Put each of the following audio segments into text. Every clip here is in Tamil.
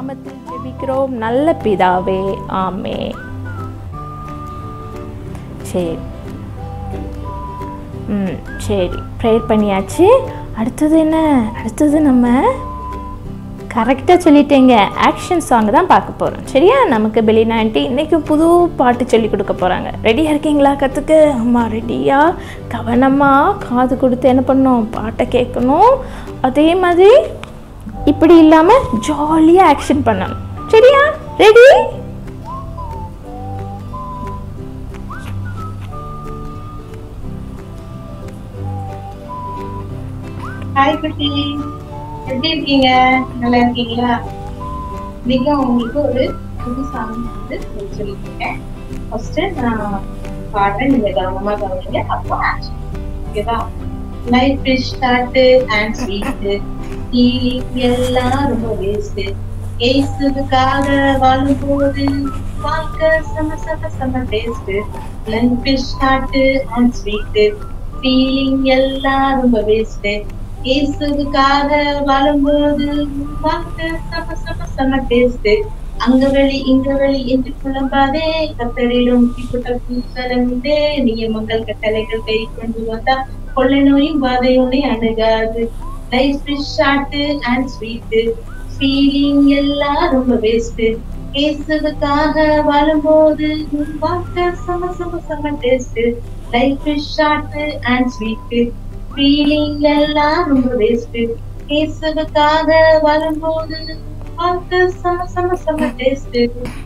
நாமத்தில் ஜெபிக்கிறோம் நல்ல பிதாவே ஆமே சரி ம் சரி ப்ரேயர் பண்ணியாச்சு அடுத்தது என்ன அடுத்தது நம்ம கரெக்டாக சொல்லிட்டேங்க ஆக்ஷன் சாங் தான் பார்க்க போகிறோம் சரியா நமக்கு பெலினா ஆண்டி இன்றைக்கி புது பாட்டு சொல்லி கொடுக்க போகிறாங்க ரெடியாக இருக்கீங்களா கற்றுக்க அம்மா ரெடியாக கவனமாக காது கொடுத்து என்ன பண்ணணும் பாட்டை கேட்கணும் அதே மாதிரி இப்படி இல்லாமல் ஜாலியாக ஆக்ஷன் பண்ணணும் சரியா ரெடி ஹாய் குட்டி எப்படி இருக்கீங்க நல்லா இருக்கீங்களா இன்னைக்கு உங்களுக்கு ஒரு புது சாங் வந்து சொல்லியிருக்கேன் ஃபர்ஸ்ட் நான் பாடுறேன் நீங்க கவனமா கவனிங்க அப்புறம் ஆக்ஷன் ஓகேவா life is short and sweet எல்லாம் ரொம்ப வேஸ்ட் ஏசுக்காக வாழும்போது வாழ்க்கை சம சம சம taste life is short and sweet feeling எல்லாம் ரொம்ப வேஸ்ட் இயேசுக்காக வாழும்போது வாழ்க்கை சம சம சம டேஸ்ட் அங்க வழி இங்க வழி என்று புலம்பாதே கத்தரிலும் இப்பட்ட பூசலந்தே நியமங்கள் கட்டளைகள் கை கொண்டு வந்தா கொள்ளை நோயும் பாதை உன்னை அணுகாது life is short and sweet feeling எல்லாம் ரொம்ப வேஸ்ட் இயேசுக்காக வாழும்போது உன் வாழ்க்கை சம சம சம taste life is short and sweet feeling எல்லாம் ரொம்ப வேஸ்ட் இயேசுக்காக வரும்போது வாழ்க்கை சம சம சம டேஸ்ட்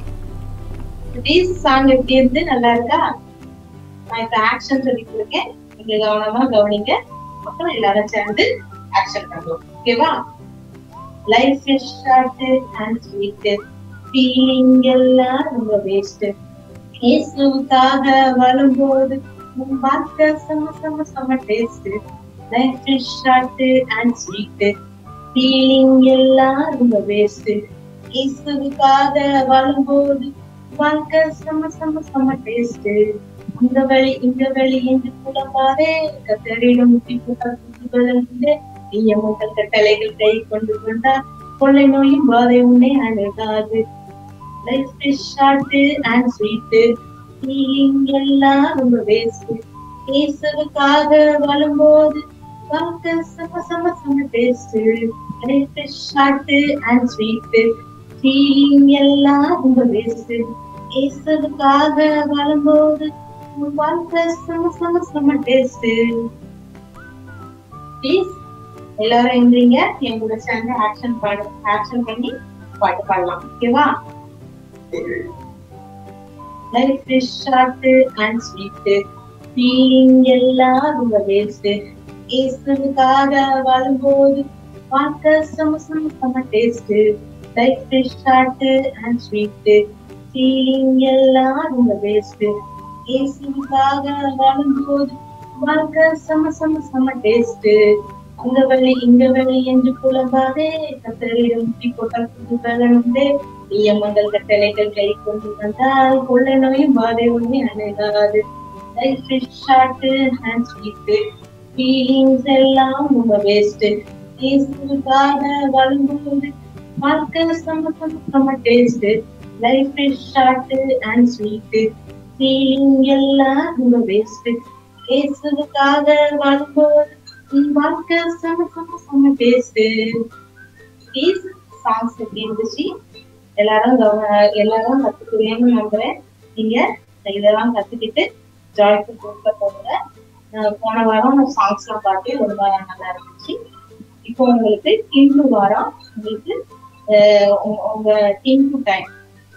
சாங் எப்படி இருந்து நல்லா இருக்கா நான் இப்ப ஆக்ஷன் சொல்லி கொடுக்கேன் நீங்க கவனமா கவனிங்க அப்புறம் எல்லாரும் சேர்ந்து ஆக்ஷன் பண்ணுவோம் ஓகேவா life is short and sweet feeling எல்லாம் ரொம்ப வேஸ்ட் இயேசுக்காக வரும்போது உன் வாழ்க்கை சம சம சம taste life is short and sweet feeling எல்லாம் ரொம்ப வேஸ்ட் இயேசுக்காக வாழும்போது வாழ்க்கை சம சம சம டேஸ்ட் இந்த வழி இந்த வழி என்று புலம்பாதே கத்தரிடம் புதுபலந்தே நியமங்கள் கட்டளைகள் கை கொண்டு கொண்டா கொள்ளை நோயும் பாதை உன்னை அணுகாது life is short and sweet feeling எல்லாம் ரொம்ப வேஸ்ட் இயேசுக்காக வாழும்போது வாழ்க்கை சம சம சம taste life is short and sweet feeling எல்லாம் ரொம்ப வேஸ்ட் இயேசுக்காக வாழும்போது உன் வாழ்க்கை சம சம சம டேஸ்ட் ப்ளீஸ் எல்லாரும் எழுந்திரீங்க என் கூட சேர்ந்து ஆக்ஷன் பாடு ஆக்ஷன் பண்ணி பாட்டு பாடலாம் ஓகேவா life is short and sweet feeling எல்லாம் ரொம்ப வேஸ்ட் இயேசுக்காக வாழும்போது வாழ்க்கை சம சம சம taste life is short and sweet feeling எல்லாம் ரொம்ப வேஸ்ட் இயேசுக்காக வாழும்போது வாழ்க்கை சம சம சம டேஸ்ட் அங்க வழி இங்க வழி என்று புலம்பாதே கத்தரிடம் முட்டி போட்டால் புது பலனுண்டே நியமங்கள் கட்டளைகள் கை கொண்டு வந்தால் கொள்ளை நோயும் பாதை ஒண்ணு அணுகாது life is short and sweet feelings எல்லாம் ரொம்ப வேஸ்ட் இயேசுக்காக வாழும்போது வாழ்க்கை சம சம சம taste life is short and sweet feeling எல்லாம் ரொம்ப வேஸ்ட் இயேசுக்காக வாழும்போது உன் வாழ்க்கை சம சம சம டேஸ்ட் ப்ளீஸ் சாங்ஸ் எப்படி இருந்துச்சு எல்லாரும் கவ- எல்லாரும் கத்துக்குவேன்னு நம்புறேன் நீங்க இதெல்லாம் கத்துக்கிட்டு ஜாய்க்கு கொடுக்க போங்க அஹ் போன வாரம் சாங்ஸ் எல்லாம் பார்த்து ரொம்ப நல்லா இருந்துச்சு இப்போ உங்களுக்கு டிங்கு வாரம் உங்களுக்கு அஹ் உங்க- உங்க டிங்கு டைம்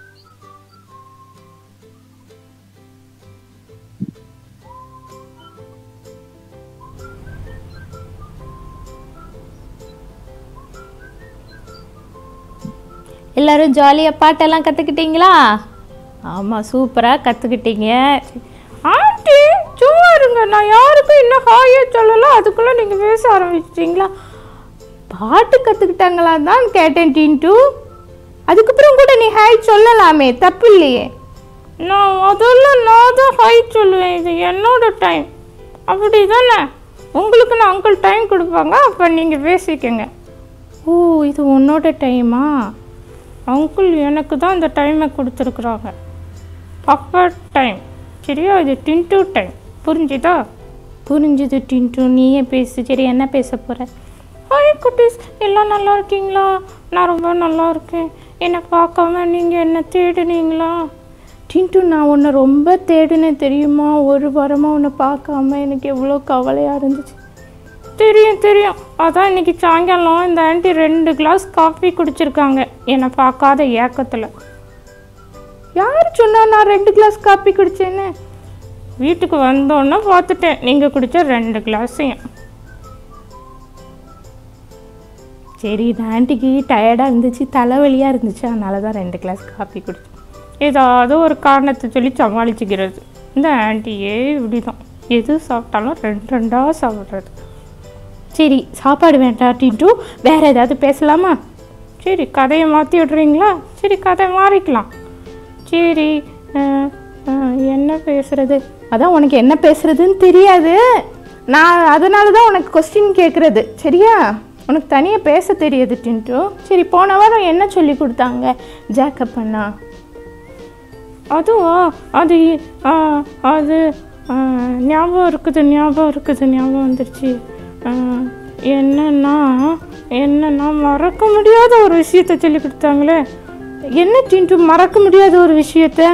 எல்லாரும் ஜாலியாக பாட்டெல்லாம் கற்றுக்கிட்டீங்களா ஆமாம் சூப்பராக கற்றுக்கிட்டீங்க ஆண்டி சும்மா இருங்க நான் யாருக்கும் இன்னும் ஹாயாக சொல்லலை அதுக்குள்ளே நீங்கள் பேச ஆரம்பிச்சிட்டிங்களா பாட்டு கற்றுக்கிட்டாங்களா தான் கேட்டேன் டின்ட்டு அதுக்கப்புறம் கூட நீ ஹாய் சொல்லலாமே தப்பு இல்லையே நான் முதல்ல நான் தான் ஹாய் சொல்லுவேன் இது என்னோட டைம் அப்படி தானே உங்களுக்கு நான் அங்கிள் டைம் கொடுப்பாங்க அப்போ நீங்கள் பேசிக்கங்க ஓ இது உன்னோட டைமா அங்கிள் எனக்கு தான் இந்த டைமை கொடுத்துருக்குறாங்க பப்பர் டைம் சரியா இது டின்டூ டைம் புரிஞ்சுதா புரிஞ்சுது டின்டூ நீயே பேசு சரி என்ன பேச போகிற ஹாய் குட்டீஸ் எல்லாம் நல்லா இருக்கீங்களா நான் ரொம்ப நல்லா இருக்கேன் என்னை பார்க்காம நீங்கள் என்ன தேடுனீங்களா டின்ட்டு நான் உன்னை ரொம்ப தேடினேன் தெரியுமா ஒரு வாரமாக உன்னை பார்க்காம எனக்கு எவ்வளோ கவலையாக இருந்துச்சு தெரியும் தெரியும் அதான் இன்னைக்கு சாயங்காலம் இந்த ஆண்டி ரெண்டு கிளாஸ் காஃபி குடிச்சிருக்காங்க என்னை பார்க்காத ஏக்கத்தில் யார் சொன்னா நான் ரெண்டு கிளாஸ் காஃபி குடிச்சேன்னு வீட்டுக்கு வந்தோன்னே பார்த்துட்டேன் நீங்கள் குடித்த ரெண்டு கிளாஸையும் சரி இந்த ஆண்டிக்கு டயர்டாக இருந்துச்சு தலைவலியாக இருந்துச்சு அதனால தான் ரெண்டு கிளாஸ் காஃபி குடிச்சேன் ஏதாவது ஒரு காரணத்தை சொல்லி சமாளிச்சுக்கிறது இந்த ஆண்டியே இப்படி தான் எது சாப்பிட்டாலும் ரெண்டு ரெண்டாக சாப்பிட்றது சரி சாப்பாடு வேண்டாம் டின்ட்டு வேறு ஏதாவது பேசலாமா சரி கதையை மாற்றி விட்றீங்களா சரி கதை மாறிக்கலாம் சரி அஹ், அஹ், என்ன பேசுறது அதான் உனக்கு என்ன பேசுறதுன்னு தெரியாது நான் அதனால தான் உனக்கு கொஸ்டின் கேட்குறது சரியா உனக்கு தனியாக பேச தெரியாது டின்ட்டு சரி போன வாரம் என்ன சொல்லி கொடுத்தாங்க ஜாக்கப் அண்ணா அதுவா அது ஆ, அது ஆ, ஞாபகம் இருக்குது ஞாபகம் இருக்குது ஞாபகம் வந்துருச்சு ஆ, என்னன்னா என்னன்னா மறக்க முடியாத ஒரு விஷயத்த சொல்லி கொடுத்தாங்களே என்ன டின்ட்டு மறக்க முடியாத ஒரு விஷயத்த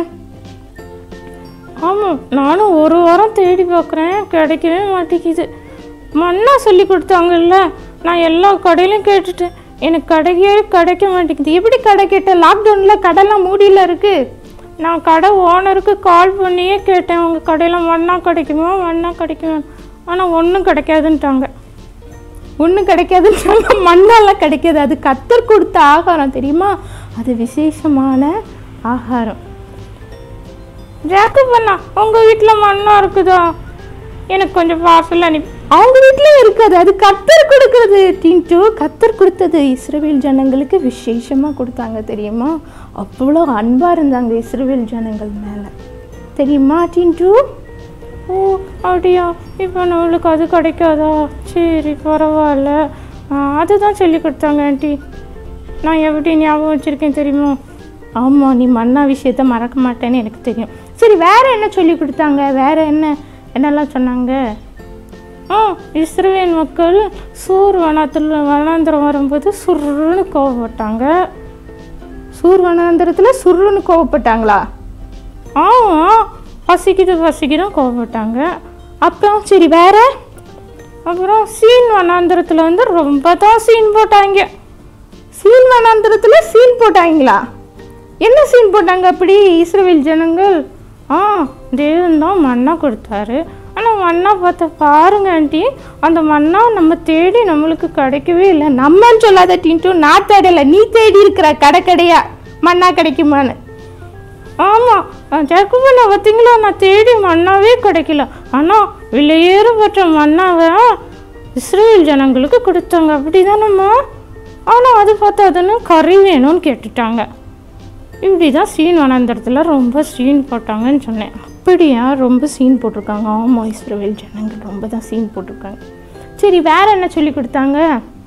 ஆமாம் நானும் ஒரு வாரம் தேடி பார்க்குறேன் கிடைக்கவே மாட்டேங்குது மண்ணா சொல்லி கொடுத்தாங்கல்ல நான் எல்லா கடையிலும் கேட்டுட்டேன் எனக்கு கிடைக்கவே கிடைக்க மாட்டேங்குது எப்படி கடை கேட்டேன் லாக்டவுனில் கடைலாம் மூடியில் இருக்குது நான் கடை ஓனருக்கு கால் பண்ணியே கேட்டேன் உங்கள் கடையில் மண்ணா கிடைக்குமா மண்ணா கிடைக்குமா ஆனால் ஒன்றும் கிடைக்காதுன்ட்டாங்க ஒன்றும் கிடைக்காதுன்றாங்க மண்ணெல்லாம் கிடைக்காது அது கத்தர் கொடுத்த ஆகாரம் தெரியுமா அது விசேஷமான ஆகாரம் ஜாக்கப் அண்ணா உங்கள் வீட்டில் மண்ணா இருக்குதா எனக்கு கொஞ்சம் பார்சல் அனுப்பி அவங்க வீட்டில் இருக்காது அது கத்தர் கொடுக்குறது டின்ட்டு கத்தர் கொடுத்தது இஸ்ரவேல் ஜனங்களுக்கு விசேஷமாக கொடுத்தாங்க தெரியுமா அவ்வளோ அன்பாக இருந்தாங்க இஸ்ரவேல் ஜனங்கள் மேலே தெரியுமா டின்ட்டு ஓ அப்படியா இப்போ நம்மளுக்கு அது கிடைக்காதா சரி பரவாயில்ல ஆ, அதுதான் சொல்லி கொடுத்தாங்க ஆண்டி நான் எப்படி ஞாபகம் வச்சுருக்கேன் தெரியுமா ஆமாம் நீ மண்ணா விஷயத்த மறக்க மாட்டேன்னு எனக்கு தெரியும் சரி வேற என்ன சொல்லி கொடுத்தாங்க வேற என்ன என்னெல்லாம் சொன்னாங்க ஆ இஸ்ரவேல் மக்கள் சூர் வனத்தில் வனாந்திரம் வரும்போது சுருன்னு கோவப்பட்டாங்க சூர் வனாந்திரத்தில் சுருன்னு கோவப்பட்டாங்களா ஆமாம் பசிக்குது பசிக்குதும் கோவப்பட்டாங்க அப்புறம் சரி வேற அப்புறம் சீன் வனாந்திரத்தில் வந்து ரொம்ப தான் சீன் போட்டாங்க சீன் வனாந்திரத்தில் சீன் போட்டாங்களா என்ன சீன் போட்டாங்க அப்படி இஸ்ரவேல் ஜனங்கள் ஆ தேவன் தான் மண்ணா கொடுத்தாரு ஆனால் மண்ணா பார்த்த பாருங்க ஆண்டி அந்த மண்ணா நம்ம தேடி நம்மளுக்கு கிடைக்கவே இல்லை நம்மன்னு சொல்லாத டீன்ட்டு நான் தேடலை நீ தேடி இருக்கிற கடை கடையா மண்ணா கிடைக்குமான்னு ஆமாம் ஜக்குமண்ணா பார்த்தீங்களா நான் தேடி மண்ணாவே கிடைக்கல ஆனால் விலையேறப்பட்ட மண்ணாவை இஸ்ரேல் ஜனங்களுக்கு கொடுத்தாங்க அப்படிதானம்மா ஆனால் அது பார்த்ததுன்னு கறி வேணும்னு கேட்டுட்டாங்க இப்படி தான் சீன் வனாந்தரத்தில் ரொம்ப சீன் போட்டாங்கன்னு சொன்னேன் அப்படியா ரொம்ப சீன் போட்டிருக்காங்க ஆமாம் இஸ்ரேல் ஜனங்கள் ரொம்ப தான் சீன் போட்டிருக்காங்க சரி வேற என்ன சொல்லி கொடுத்தாங்க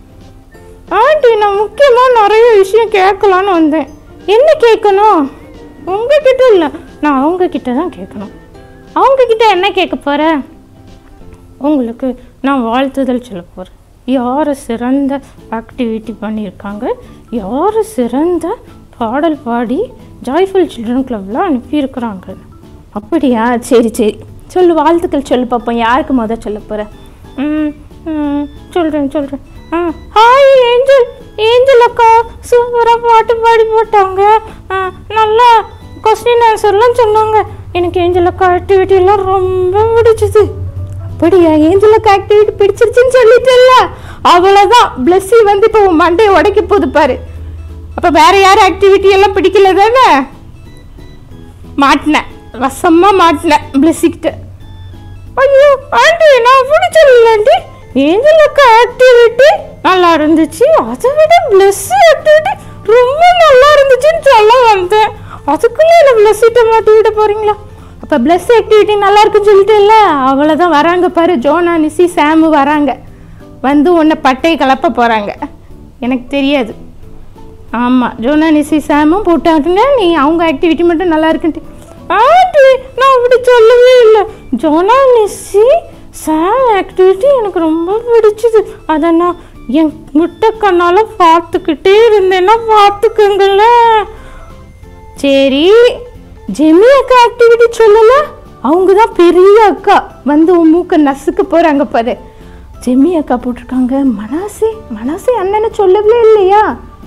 ஆண்டி நான் முக்கியமாக நிறைய விஷயம் கேட்கலான்னு வந்தேன் என்ன கேட்கணும் உங்ககிட்ட இல்லை நான் அவங்க கிட்ட தான் கேட்கணும் அவங்க கிட்ட என்ன கேட்க போகிறேன் உங்களுக்கு நான் வாழ்த்துதல் சொல்ல போகிறேன் யார் சிறந்த ஆக்டிவிட்டி பண்ணியிருக்காங்க யார் சிறந்த பாடல் பாடி ஜாய்ஃபுல் சில்ட்ரன் கிளப்பில் அனுப்பியிருக்கிறாங்க அப்படியா சரி சரி சொல்லு வாழ்த்துக்கள் சொல்லு பார்ப்போம் யாருக்கு முத சொல்ல போகிறேன் ம் ம், சொல்கிறேன் சொல்கிறேன் ஆ ஹாய் ஏஞ்சல் ஏஞ்சல் அக்கா சூப்பராக பாட்டு பாடி போட்டாங்க ஆ, நல்லா கொஸ்டின் ஆன்சர்லாம் சொன்னாங்க எனக்கு ஏஞ்சல் அக்கா ஆக்டிவிட்டி எல்லாம் ரொம்ப பிடிச்சது அப்படியா ஏஞ்சலுக்கு ஆக்டிவிட்டி பிடிச்சிருச்சுன்னு சொல்லிட்டல அவ்வளோதான் பிளஸ்ஸி வந்து இப்போ உன் மண்டையை உடைக்க போகுது பாரு அப்போ வேற யாரும் ஆக்டிவிட்டி எல்லாம் பிடிக்கல தானே மாட்டினேன் வசமாக மாட்டினேன் பிளஸ்ஸிக்கிட்ட ஐயோ ஆண்டி நான் பிடிச்சிடல ஆண்டி ஏஞ்சலுக்கு ஆக்டிவிட்டி நல்லா இருந்துச்சு அதை விட பிளஸ்ஸி ஆக்டிவிட்டி ரொம்ப நல்லா இருந்துச்சுன்னு சொல்ல வந்தேன் அதுக்குள்ளே என்ன பிளஸ்ஸிட்ட மாட்டி விட போறீங்களா அப்போ பிளஸ் ஆக்டிவிட்டி நல்லா இருக்குன்னு சொல்லிட்டு இல்லை அவ்வளோதான் வராங்க பாரு ஜோனா நிசி சாமு வராங்க வந்து உன்னை பட்டை கலப்ப போகிறாங்க எனக்கு தெரியாது ஆமாம் ஜோனா நிசி சாமும் போட்டாட்டுங்க நீ அவங்க ஆக்டிவிட்டி மட்டும் நல்லா இருக்குன்ட்டு ஆண்டி நான் அப்படி சொல்லவே இல்லை ஜோனா நிசி சாம் ஆக்டிவிட்டி எனக்கு ரொம்ப பிடிச்சது அதை நான் என் முட்டை கண்ணால் பார்த்துக்கிட்டே இருந்தேன்னா பார்த்துக்கோங்களேன் சரி ஜெமி அக்கா ஆக்டிவிட்டி சொல்லல அவங்க தான் பெரிய அக்கா வந்து உன் மூக்க நசுக்க போறாங்க பாரு ஜெமி அக்கா போட்டிருக்காங்க மனாசே மனாசே அண்ணனை சொல்லவே இல்லையா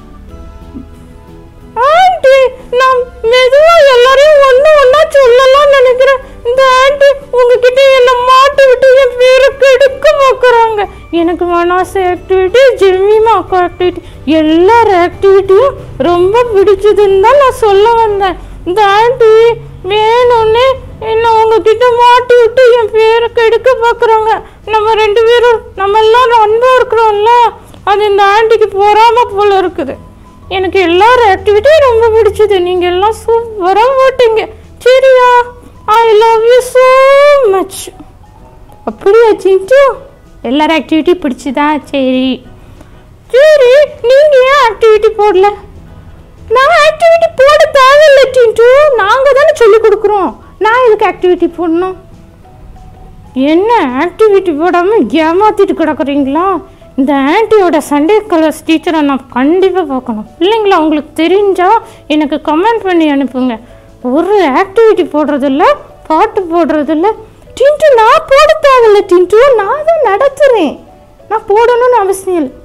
ஆண்டி நான் மெதுவா எல்லாரையும் ஒண்ணு ஒண்ணா சொல்லலாம் நினைக்கிறேன் இந்த ஆண்டி உங்ககிட்ட என்ன மாட்டி விட்டு என் பேரை கெடுக்க பார்க்குறாங்க எனக்கு மனாசு ஆக்டிவிட்டி ஜெமிமா அக்கா ஆக்டிவிட்டி எல்லார் ஆக்டிவிட்டியும் ரொம்ப பிடிச்சதுன்னு தான் நான் சொல்ல வந்தேன் இந்த ஆண்டி வேணும்னே என்ன உங்ககிட்ட மாட்டி விட்டு என் பேரை கெடுக்க பார்க்குறாங்க நம்ம ரெண்டு பேரும் நம்ம எல்லாரும் அன்பா இருக்கிறோம்ல அது இந்த ஆண்டிக்கு பொறாம போல இருக்குது எனக்கு எல்லாரும் ஆக்டிவிட்டியும் ரொம்ப பிடிச்சது நீங்கள் எல்லாம் சூப்பராக போட்டீங்க சரியா I love you so much அப்படியா சிஞ்சு எல்லாரும் ஆக்டிவிட்டி பிடிச்சதா சரி சரி நீங்கள் ஏன் ஆக்டிவிட்டி போடல நான் ஆக்டிவிட்டி போட தேவையில்லை டின்ட்டு நாங்கள் தானே சொல்லி கொடுக்குறோம் நான் எதுக்கு ஆக்டிவிட்டி போடணும் என்ன ஆக்டிவிட்டி போடாமல் ஏமாத்திட்டு கிடக்குறீங்களா இந்த ஆன்ட்டியோட சண்டே கலர்ஸ் டீச்சரை நான் கண்டிப்பாக பார்க்கணும் இல்லைங்களா உங்களுக்கு தெரிஞ்சால் எனக்கு கமெண்ட் பண்ணி அனுப்புங்க ஒரு ஆக்டிவிட்டி போடுறதில்ல பாட்டு போடுறதில்ல டின்ட்டு நான் போட தேவையில்ல டின்ட்டு நான் தான் நடத்துகிறேன் நான் போடணும்னு அவசியம் இல்லை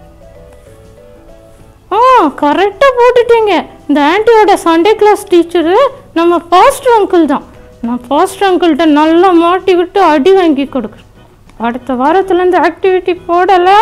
ஆ கரெக்டாக போட்டுட்டீங்க இந்த ஆன்ட்டியோட சண்டே கிளாஸ் டீச்சரு நம்ம ஃபாஸ்ட் அங்கிள் தான் நான் ஃபாஸ்ட் அங்கிள்கிட்ட நல்லா மாட்டி விட்டு அடி வாங்கி கொடுக்குறேன் அடுத்த வாரத்துலேருந்து ஆக்டிவிட்டி போடலை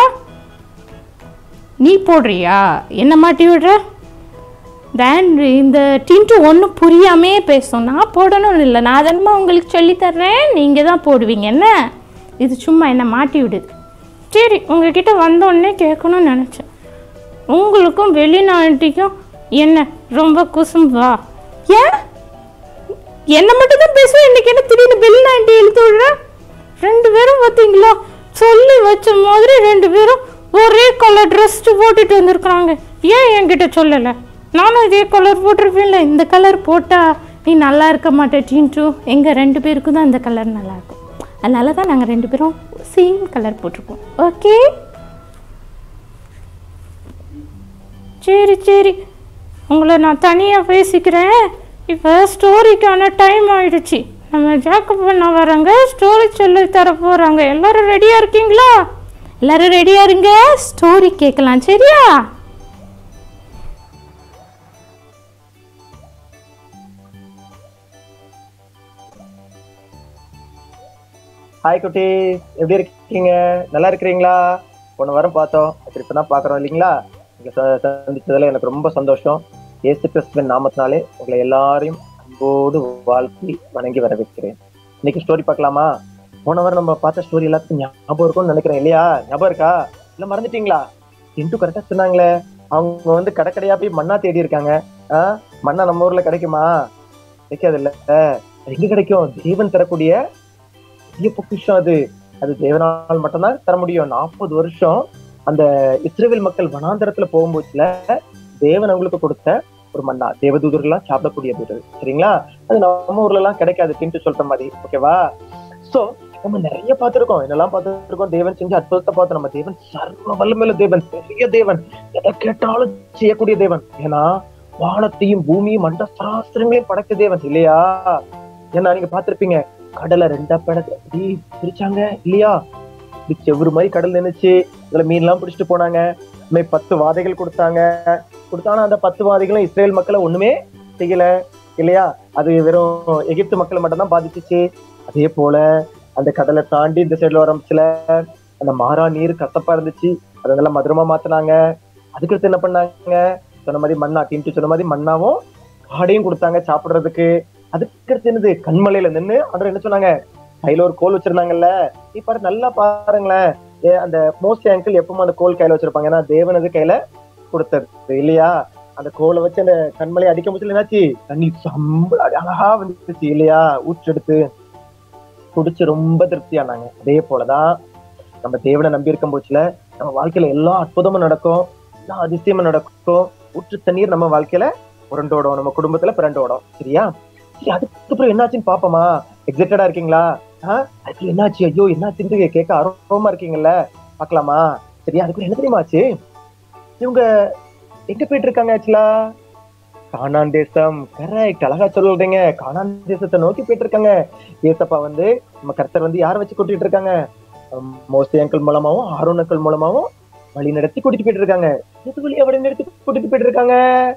நீ போடுறியா என்ன மாட்டி விடுற தேன் இந்த டின்ட்டு ஒன்றும் புரியாமே பேசும் நான் போடணும்னு இல்லை நான் தானமா உங்களுக்கு சொல்லித்தர்றேன் நீங்கள் தான் போடுவீங்க என்ன இது சும்மா என்ன மாட்டி விடுது சரி உங்ககிட்ட வந்தோடனே கேட்கணும்னு நினச்சேன் உங்களுக்கும் வெளிநாட்டுக்கும் என்ன ரொம்ப குசும்பா ஏன் என்ன மட்டும் தான் பேசுவேன் இன்னைக்கு என்ன திடீர்னு வெளிநாட்டு இழுத்து விடுற ரெண்டு பேரும் பார்த்தீங்களா சொல்லி வச்ச மாதிரி ரெண்டு பேரும் ஒரே கலர் ட்ரெஸ் போட்டுட்டு வந்திருக்கிறாங்க ஏன் என்கிட்ட சொல்லலை நானும் இதே கலர் போட்டிருப்பேன்ல இந்த கலர் போட்டால் நீ நல்லா இருக்க மாட்டே டீன்ட்டு எங்கள் ரெண்டு பேருக்கும் தான் இந்த கலர் நல்லா இருக்கும் அதனால தான் நாங்கள் ரெண்டு பேரும் சேம் கலர் போட்டிருக்கோம் ஓகே சரி சரி உங்களை நான் தனியாக பேசிக்கிறேன் இப்போ ஸ்டோரிக்கான டைம் ஆயிடுச்சு நம்ம ஜாக்கப் பண்ண வராங்க ஸ்டோரி சொல்லி தர போகிறாங்க எல்லாரும் ரெடியாக இருக்கீங்களா எல்லாரும் ரெடியாக இருங்க ஸ்டோரி கேட்கலாம் சரியா ஹாய் குட்டி எப்படி இருக்கீங்க நல்லா இருக்கிறீங்களா போன வாரம் பார்த்தோம் அப்புறம் இப்போ தான் பார்க்குறோம் இல்லைங்களா உங்களை ச- சந்திச்சதுல எனக்கு ரொம்ப சந்தோஷம் ஏசு கிறிஸ்துவின் நாமத்தினாலே உங்களை எல்லாரையும் அன்போடு வாழ்த்தி வணங்கி வரவேற்கிறேன் இன்னைக்கு ஸ்டோரி பார்க்கலாமா போன வாரம் நம்ம பார்த்த ஸ்டோரி எல்லாத்துக்கும் ஞாபகம் இருக்கும்னு நினைக்கிறேன் இல்லையா ஞாபகம் இருக்கா இல்லை மறந்துட்டீங்களா இன்ட்டு கரெக்டாக சொன்னாங்களே அவங்க வந்து கடை கடையா போய் மண்ணா தேடி இருக்காங்க ஆ மண்ணா நம்ம ஊர்ல கிடைக்குமா கிடைக்காது இல்ல அது எங்க கிடைக்கும் தேவன் தரக்கூடிய பெரிய பொக்கிஷம் அது அது தேவனால் மட்டும்தான் தர முடியும் நாற்பது வருஷம் அந்த இஸ்ரேல் மக்கள் வனாந்தரத்துல போகும்போதுல தேவன் அவங்களுக்கு கொடுத்த ஒரு மண்ணா தேவதூதர்கள்லாம் சாப்பிடக்கூடியது அது. சரிங்களா அது நம்ம ஊர்ல எல்லாம் கிடைக்காது தின்ட்டு சொல்ற மாதிரி ஓகேவா சோ நம்ம நிறைய பார்த்திருக்கோம் என்னெல்லாம் பார்த்திருக்கோம் தேவன் செஞ்ச அற்புதத்தை பார்த்தோம் நம்ம தேவன் சர்வ வல்லமையுள்ள தேவன் பெரிய தேவன் எதை கேட்டாலும் செய்யக்கூடிய தேவன் ஏன்னா வானத்தையும் பூமியும் மண்ட சராசரங்களையும் படைக்க தேவன் இல்லையா ஏன்னா நீங்க பார்த்திருப்பீங்க கடலை ரெண்டா படத்தை அப்படி பிரிச்சாங்க இல்லையா இப்படி செவ்வறு மாதிரி கடல் நினைச்சு இதுல மீன் எல்லாம் பிடிச்சிட்டு போனாங்க இந்த மாதிரி பத்து வாதைகள் கொடுத்தாங்க கொடுத்தாலும் அந்த பத்து வாதைகளும் இஸ்ரேல் மக்களை ஒண்ணுமே செய்யல இல்லையா அது வெறும் எகிப்து மக்களை மட்டும் தான் பாதிச்சுச்சு அதே போல அந்த கடலை தாண்டி இந்த சைடுல ஆரம்பிச்சுல அந்த மாறா நீர் கசப்பா இருந்துச்சு அதை நல்லா மதுரமா மாத்துனாங்க அதுக்கடுத்து என்ன பண்ணாங்க சொன்ன மாதிரி மண்ணா டின்ட்டு சொன்ன மாதிரி மண்ணாவும் காடையும் கொடுத்தாங்க சாப்பிடுறதுக்கு அதுக்கடுத்து என்னது கண்மலையில நின்னு அவர் என்ன சொன்னாங்க கையில ஒரு கோல் வச்சிருந்தாங்கல்ல நீ பாரு நல்லா பாருங்களேன் ஏ, அந்த மோஸ்ட் அங்கிள் எப்பவும் அந்த கோல் கையில வச்சிருப்பாங்க ஏன்னா தேவனது கையில கொடுத்தது இல்லையா அந்த கோலை வச்சு அந்த கண்மலையை அடிக்க முடியல என்னாச்சு தண்ணி சம்பள அழகா வந்துச்சு இல்லையா ஊற்றெடுத்து குடிச்சு ரொம்ப திருப்தியானாங்க அதே போலதான் நம்ம தேவனை நம்பி இருக்கும் போச்சுல நம்ம வாழ்க்கையில எல்லா அற்புதமும் நடக்கும் எல்லா அதிசயமும் நடக்கும் ஊற்று தண்ணீர் நம்ம வாழ்க்கையில புரண்டோடும் நம்ம குடும்பத்துல புரண்டோடும் சரியா சரி அதுக்கப்புறம் என்னாச்சுன்னு பாப்போமா எக்ஸைட்டடா இருக்கீங்களா ஆஹ் அதுக்கு என்னாச்சு ஐயோ என்னாச்சுன்னு கேட்க ஆர்வமா இருக்கீங்கல்ல பார்க்கலாமா சரியா அதுக்கு என்ன தெரியுமா ஆச்சு இவங்க எங்க போயிட்டு இருக்காங்க ஆக்சுவலா கானான் தேசம் கரெக்ட் அழகா சொல்றீங்க கானான் தேசத்தை நோக்கி போயிட்டு இருக்காங்க ஏசப்பா வந்து நம்ம கர்த்தர் வந்து யார வச்சு கூட்டிட்டு இருக்காங்க மோஸ்டி அங்கிள் மூலமாவும் ஆரோன் அங்கிள் மூலமாவும் வழி நடத்தி கூட்டிட்டு போயிட்டு இருக்காங்க எது வழியா வழி நடத்தி கூட்டிட்டு போயிட்டு இருக்காங்க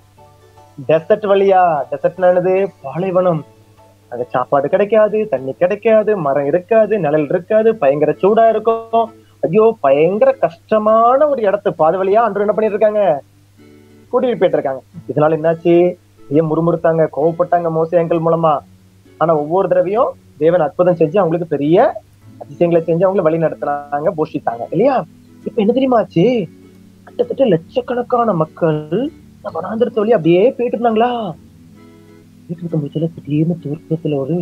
டெசர்ட் வழியா டெசர்ட் என்னது பாலைவனம் அங்க சாப்பாடு கிடைக்காது தண்ணி கிடைக்காது மரம் இருக்காது நிழல் இருக்காது பயங்கர சூடா இருக்கும் ஐயோ பயங்கர கஷ்டமான ஒரு இடத்து பாதை வழியா அன்று என்ன பண்ணிட்டு இருக்காங்க கூட்டிட்டு போயிட்டு இருக்காங்க இதனால என்னாச்சு ஏன் முறுமுறுத்தாங்க கோவப்பட்டாங்க மோசே அங்கிள் மூலமா ஆனா ஒவ்வொரு தடவையும் தேவன் அற்புதம் செஞ்சு அவங்களுக்கு பெரிய அதிசயங்களை செஞ்சு அவங்களை வழி நடத்துனாங்க போஷித்தாங்க இல்லையா இப்ப என்ன தெரியுமா ஆச்சு கிட்டத்தட்ட லட்சக்கணக்கான மக்கள் இந்த வனாந்திரத்து வழி அப்படியே போயிட்டு இருந்தாங்களா போயிட்டு இருக்கும் பட்சத்துல திடீர்னு தூரத்துல ஒரு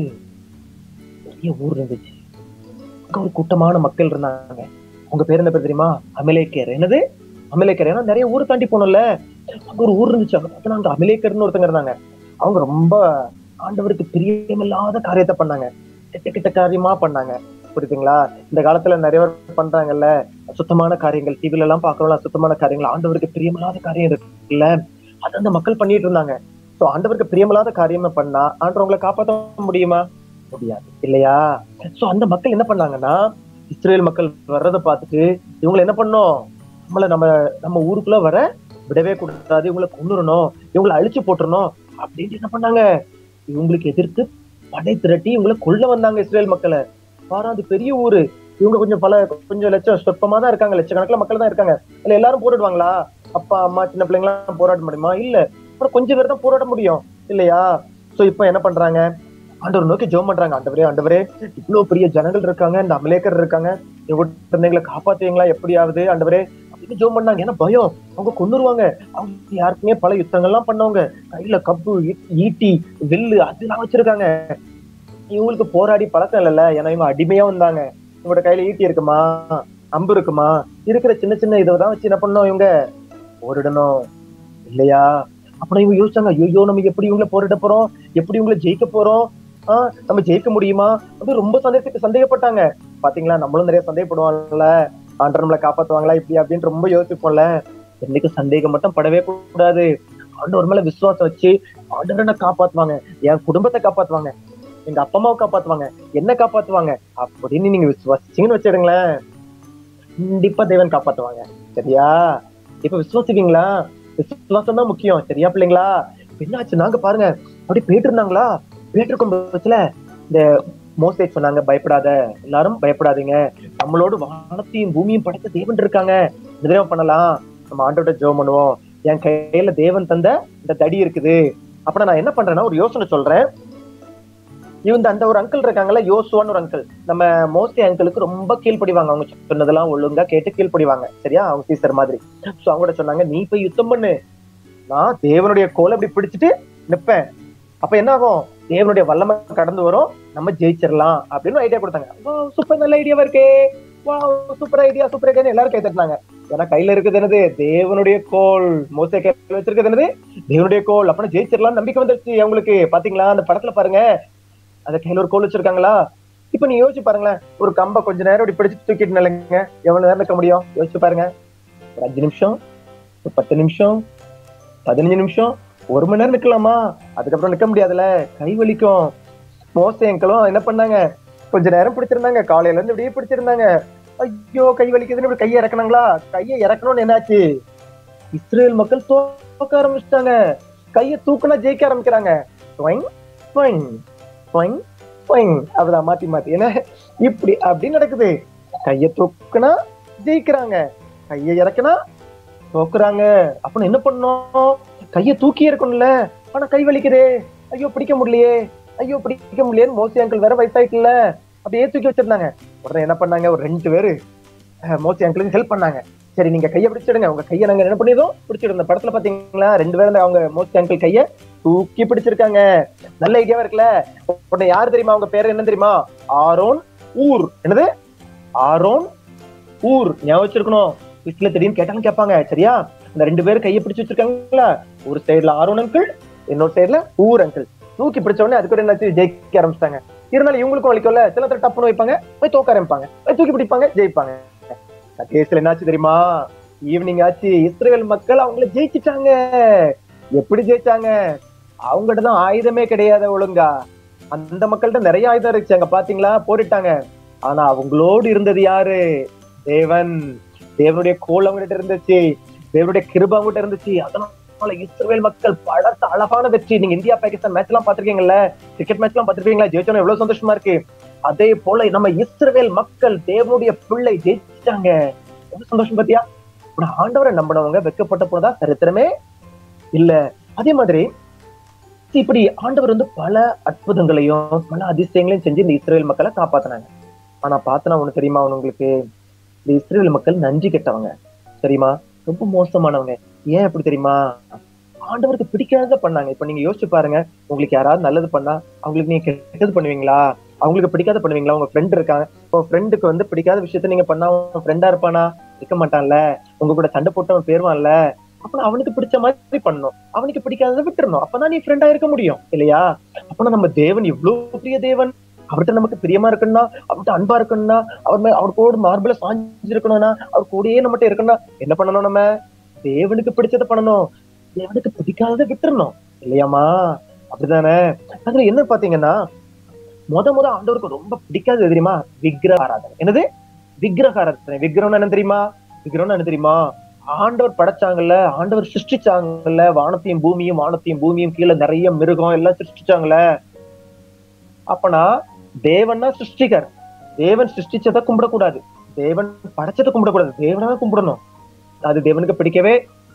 பெரிய ஊர் இருந்துச்சு அங்க ஒரு கூட்டமான மக்கள் இருந்தாங்க உங்க பேர் என்ன பேர் தெரியுமா அமலேக்கர் என்னது அமலேக்கர் ஏன்னா நிறைய ஊர் தாண்டி போனோம்ல அங்க ஒரு ஊர் இருந்துச்சு அங்க பார்த்தா அங்க அமலேக்கர்னு ஒருத்தங்க இருந்தாங்க அவங்க ரொம்ப ஆண்டவருக்கு பிரியமில்லாத காரியத்தை பண்ணாங்க கிட்ட கிட்ட காரியமா பண்ணாங்க புரியுதுங்களா இந்த காலத்துல நிறைய பேர் பண்றாங்கல்ல சுத்தமான காரியங்கள் டிவில எல்லாம் பாக்குறோம்ல சுத்தமான காரியங்கள் ஆண்டவருக்கு பிரியமில்லாத காரியம் இருக்குல்ல அது அந்த மக்கள் பண்ணிட்டு இருந்தாங்க சோ ஆண்டவருக்கு பிரியமில்லாத காரியமா பண்ணா ஆண்டவர் உங்களை காப்பாற்ற முடியுமா முடியாது இல்லையா சோ அந்த மக்கள் என்ன பண்ணாங்கன்னா இஸ்ரேல் மக்கள் வர்றதை பார்த்துட்டு இவங்களை என்ன பண்ணோம் நம்மள நம்ம நம்ம ஊருக்குள்ள வர விடவே கூடாது இவங்களை கொண்டுறணும் இவங்களை அழிச்சு போட்டுறணும் அப்படின்ட்டு என்ன பண்ணாங்க இவங்களுக்கு எதிர்த்து படை திரட்டி இவங்களை கொல்ல வந்தாங்க இஸ்ரேல் மக்களை பாரு அது பெரிய ஊரு இவங்க கொஞ்சம் பல கொஞ்சம் லட்சம் சொற்பமா தான் இருக்காங்க லட்சக்கணக்கில் மக்கள் தான் இருக்காங்க இல்ல எல்லாரும் போராடுவாங்களா அப்பா அம்மா சின்ன பிள்ளைங்க எல்லாம் போராட முடியுமா இல்ல அப்புறம் கொஞ்சம் பேர் தான் போராட முடியும் இல்லையா சோ இப்போ என்ன பண்றாங்க ஆண்டவர் நோக்கி ஜெபம் பண்றாங்க ஆண்டவரே ஆண்டவரே இவ்வளவு பெரிய ஜனங்கள் இருக்காங்க இந்த அமலேக்கர் இருக்காங்க இவங்க குழந்தைங்களை காப்பாத்துவீங்களா எப்படியாவது ஆண்டவரே அப்படின்னு ஜெபம் பண்ணாங்க ஏன்னா பயம் அவங்க கொன்னுருவாங்க அவங்க யாருக்குமே பல யுத்தங்கள்லாம் பண்ணவங்க கையில கப்பு ஈ- ஈட்டி வில்லு அதெல்லாம் வச்சிருக்காங்க இவங்களுக்கு போராடி பழக்கம் இல்லைல்ல ஏன்னா இவங்க அடிமையா வந்தாங்க இவங்களோட கையில ஈட்டி இருக்குமா அம்பு இருக்குமா இருக்கிற சின்ன சின்ன இதை தான் வச்சு என்ன பண்ணோம் இவங்க போரிடணும் இல்லையா அப்புறம் இவங்க யோசிச்சாங்க ஐயோ நம்ம எப்படி இவங்கள போரிட போறோம் எப்படி இவங்கள ஜெயிக்க போறோம் ஆஹ் நம்ம ஜெயிக்க முடியுமா அப்படி ரொம்ப சந்தேகத்துக்கு சந்தேகப்பட்டாங்க பாத்தீங்களா நம்மளும் நிறைய சந்தேகப்படுவாங்கல்ல ஆண்டர் நம்மளை காப்பாத்துவாங்களா இப்படி அப்படின்னு ரொம்ப யோசிப்போம்ல என்னைக்கு சந்தேகம் மட்டும் படவே கூடாது ஆண்டவர் மேல விசுவாசம் வச்சு ஆண்டவர் என்ன காப்பாத்துவாங்க என் குடும்பத்தை காப்பாத்துவாங்க எங்க அப்பா அம்மாவை காப்பாத்துவாங்க என்ன காப்பாத்துவாங்க அப்படின்னு நீங்க விசுவாசிச்சீங்கன்னு வச்சிடுங்களேன் கண்டிப்பா தேவன் காப்பாத்துவாங்க சரியா இப்ப விசுவாசிப்பீங்களா விசுவாசம் தான் முக்கியம் சரியா பிள்ளைங்களா இப்ப என்னாச்சு நாங்க பாருங்க அப்படி போயிட்டு இருந்தாங்களா போயிட்டு இருக்கும் பட்சத்துல இந்த மோசே சொன்னாங்க பயப்படாத எல்லாரும் பயப்படாதீங்க நம்மளோட வானத்தையும் பூமியும் படைத்த தேவன் இருக்காங்க இந்த தடவை பண்ணலாம் நம்ம ஆண்டோட ஜெபம் பண்ணுவோம் என் கையில தேவன் தந்த இந்த தடி இருக்குது அப்ப நான் என்ன பண்றேன்னா ஒரு யோசனை சொல்றேன் இவங்க அந்த ஒரு அங்கிள் இருக்காங்கல்ல யோசுவான்னு ஒரு அங்கிள் நம்ம மோஸ்ட்லி அங்கிளுக்கு ரொம்ப கீழ்ப்படிவாங்க அவங்க சொன்னதெல்லாம் ஒழுங்கா கேட்டு கீழ்ப்படிவாங்க சரியா அவங்க டீச்சர் மாதிரி சோ அவங்க கூட சொன்னாங்க நீ போய் யுத்தம் பண்ணு நான் தேவனுடைய கோலை அப்படி பிடிச்சிட்டு நிப்பேன் அப்ப என்ன ஆகும் தேவனுடைய வல்லமை கடந்து வரும் நம்ம ஜெயிச்சிடலாம் அப்படின்னு ஐடியா கொடுத்தாங்க சூப்பர் நல்ல ஐடியாவா இருக்கே வா சூப்பர் ஐடியா சூப்பர் ஐடியா எல்லாரும் கை தட்டினாங்க ஏன்னா கையில இருக்குது என்னது தேவனுடைய கோல் மோசே கையில வச்சிருக்கிறது என்னது தேவனுடைய கோல் அப்ப ஜெயிச்சிடலாம் நம்பிக்கை வந்துருச்சு அவங்களுக்கு பாத்தீங்களா அந்த படத்துல பாருங்க அந்த கையில ஒரு கோல் வச்சிருக்காங்களா இப்ப நீ யோசிச்சு பாருங்களேன் ஒரு கம்ப கொஞ்ச நேரம் இப்படி பிடிச்சு தூக்கிட்டு நிலைங்க எவ்வளவு நேரம் நிக்க முடியும் யோசிச்சு பாருங்க ஒரு அஞ்சு நிமிஷம் ஒரு பத்து நிமிஷம் பதினஞ்சு நிமிஷம் ஒரு மணி நேரம் நிக்கலாமா அதுக்கப்புறம் நிக்க முடியாதுல கை வலிக்கும் மோசங்களும் என்ன பண்ணாங்க கொஞ்ச நேரம் பிடிச்சிருந்தாங்க காலையில இருந்து இப்படியே பிடிச்சிருந்தாங்க ஐயோ கை வலிக்குதுன்னு இப்படி கையை இறக்கணுங்களா கையை இறக்கணும்னு என்னாச்சு இஸ்ரேல் மக்கள் தோக்க ஆரம்பிச்சிட்டாங்க கையை தூக்குனா ஜெயிக்க ஆரம்பிக்கிறாங்க ஸ்வைங், ஸ்வைங், ஸ்வைங், ஸ்வைங். அப்படிதான் மாத்தி மாத்தி ஏன்னா இப்படி அப்படி நடக்குது கையை தூக்குனா ஜெயிக்கிறாங்க கையை இறக்குனா தோக்குறாங்க அப்ப என்ன பண்ணோம் கையை தூக்கி இருக்கணும்ல ஆனா கை வலிக்குதே ஐயோ பிடிக்க முடியலையே ஐயோ பிடிக்க முடியலையேன்னு மோசி அங்கிள் வேற வயசாயிட்டுல அப்படியே தூக்கி வச்சிருந்தாங்க உடனே என்ன பண்ணாங்க ஒரு ரெண்டு பேரு அஹ், மோசி அங்கிளுக்கு ஹெல்ப் பண்ணாங்க சரி நீங்க கையை பிடிச்சிடுங்க உங்க கையை நாங்க என்ன பண்ணிடுறோம் பிடிச்சிடுங்க படத்துல பாத்தீங்களா ரெண்டு பேரும் அவங்க மோசி அங்கிள் கைய தூக்கி பிடிச்சிருக்காங்க நல்ல ஐடியாவா இருக்குல்ல உடனே யாரு தெரியுமா அவங்க பேர் என்ன தெரியுமா ஆரோன் ஊர் என்னது ஆரோன் ஊர் ஞாபகம் வச்சிருக்கணும் வீட்டுல திடீர்னு கேட்டாலும் கேட்பாங்க சரியா இந்த ரெண்டு பேரும் கையை பிடிச்சு வச்சிருக்காங்களா ஒரு சைடுல ஆரோன் அங்கிள் இன்னொரு சைடுல ஊர் அங்கிள் தூக்கி பிடிச்ச உடனே அதுக்கு ஒரு என்னாச்சு ஜெயிக்க ஆரம்பிச்சிட்டாங்க இருந்தாலும் இவங்களுக்கும் வலிக்கும்ல சில நேரத்துல டப்புன்னு வைப்பாங்க போய் தோக்க ஆரம்பிப்பாங்க போய் தூக்கி பிடிப்பாங்க ஜெயிப்பாங்க கேஸ்ல என்னாச்சு தெரியுமா ஈவினிங் ஆச்சு இஸ்ரேல் மக்கள் அவங்கள ஜெயிச்சிட்டாங்க எப்படி ஜெயிச்சாங்க அவங்ககிட்ட தான் ஆயுதமே கிடையாது ஒழுங்கா அந்த மக்கள்கிட்ட நிறைய ஆயுதம் இருந்துச்சு அங்க பாத்தீங்களா போரிட்டாங்க ஆனா அவங்களோடு இருந்தது யாரு தேவன் தேவனுடைய கோல் அவங்ககிட்ட இருந்துச்சு தேவனுடைய கிருப அவங்ககிட்ட இருந்துச்சு அதனால இஸ்ரேல் மக்கள் படத்த அழகான வெற்றி நீங்க இந்தியா பாகிஸ்தான் மேட்ச் எல்லாம் பாத்திருக்கீங்கல்ல கிரிக்கெட் மேட்ச் எல்லாம் பாத்திருக்கீங்களா ஜெயிச்சோன்னு எவ்வளவு சந்தோஷமா இருக்கு அதே போல நம்ம இஸ்ரேல் மக்கள் தேவனுடைய பிள்ளை ஜெயிச்சிட்டாங்க எவ்வளவு சந்தோஷம் பாத்தியா ஆனா ஆண்டவரை நம்பினவங்க வெக்கப்பட்ட போனதா சரித்திரமே இல்ல அதே மாதிரி இப்படி ஆண்டவர் வந்து பல அற்புதங்களையும் பல அதிசயங்களையும் செஞ்சு இந்த இஸ்ரேல் மக்களை காப்பாத்தினாங்க ஆனா பார்த்தனா ஒண்ணு தெரியுமா உங்களுக்கு இந்த இஸ்ரேல் மக்கள் நன்றி கெட்டவங்க தெரியுமா ரொம்ப மோசமானவங்க ஏன் எப்படி தெரியுமா ஆண்டவருக்கு பிடிக்காதத பண்ணாங்க இப்ப நீங்க யோசிச்சு பாருங்க உங்களுக்கு யாராவது நல்லது பண்ணா அவங்களுக்கு நீங்க கெட்டது பண்ணுவீங்களா அவங்களுக்கு பிடிக்காத பண்ணுவீங்களா உங்க ஃப்ரெண்ட் இருக்காங்க உங்க ஃப்ரெண்டுக்கு வந்து பிடிக்காத விஷயத்த நீங்க பண்ணா உங்க ஃப்ரெண்டா இருப்பானா இருக்க மாட்டான்ல உங்க கூட சண்டை போட்டு அவன் பேருவான்ல அப்ப அவனுக்கு பிடிச்ச மாதிரி பண்ணணும் அவனுக்கு பிடிக்காததை விட்டுறணும் அப்பதான் நீ ஃப்ரெண்டா இருக்க முடியும் இல்லையா அப்பனா நம்ம தேவன் இவ்வளவு பெரிய தேவன் அவர்கிட்ட நமக்கு பிரியமா இருக்கணும்னா அவர்கிட்ட அன்பா இருக்கணும்னா அவர் மே- அவர் கூட மார்பிள சாஞ்சு இருக்கணும்னா அவர் கூடயே நம்மகிட்ட இருக்கணும்னா என்ன பண்ணணும் நம்ம தேவனுக்கு பிடிச்சதை பண்ணணும் தேவனுக்கு பிடிக்காததை விட்டுறணும் இல்லையாமா அப்படிதானே அதுல என்ன பாத்தீங்கன்னா முத முத ஆண்டவருக்கு ரொம்ப பிடிக்காதது எது தெரியுமா விக்கிரக ஆராதனை என்னது விக்கிரக ஆராதனை விக்கிரகம்னா என்ன தெரியுமா விக்கிரகம்னா என்ன தெரியுமா ஆண்டவர் படைச்சாங்கல்ல ஆண்டவர் சிருஷ்டிச்சாங்கல்ல வானத்தையும் பூமியும் வானத்தையும் பூமியும் கீழே நிறைய மிருகம் எல்லாம் சிருஷ்டிச்சாங்கல்ல அப்பனா தேவன்னா சிருஷ்டிகர் தேவன் சிருஷ்டிச்சதை கும்பிடக்கூடாது தேவன் படைச்சதை கும்பிடக்கூடாது தேவனா கும்பிடணும் அது தேவனுக்கு பிடிக்கவே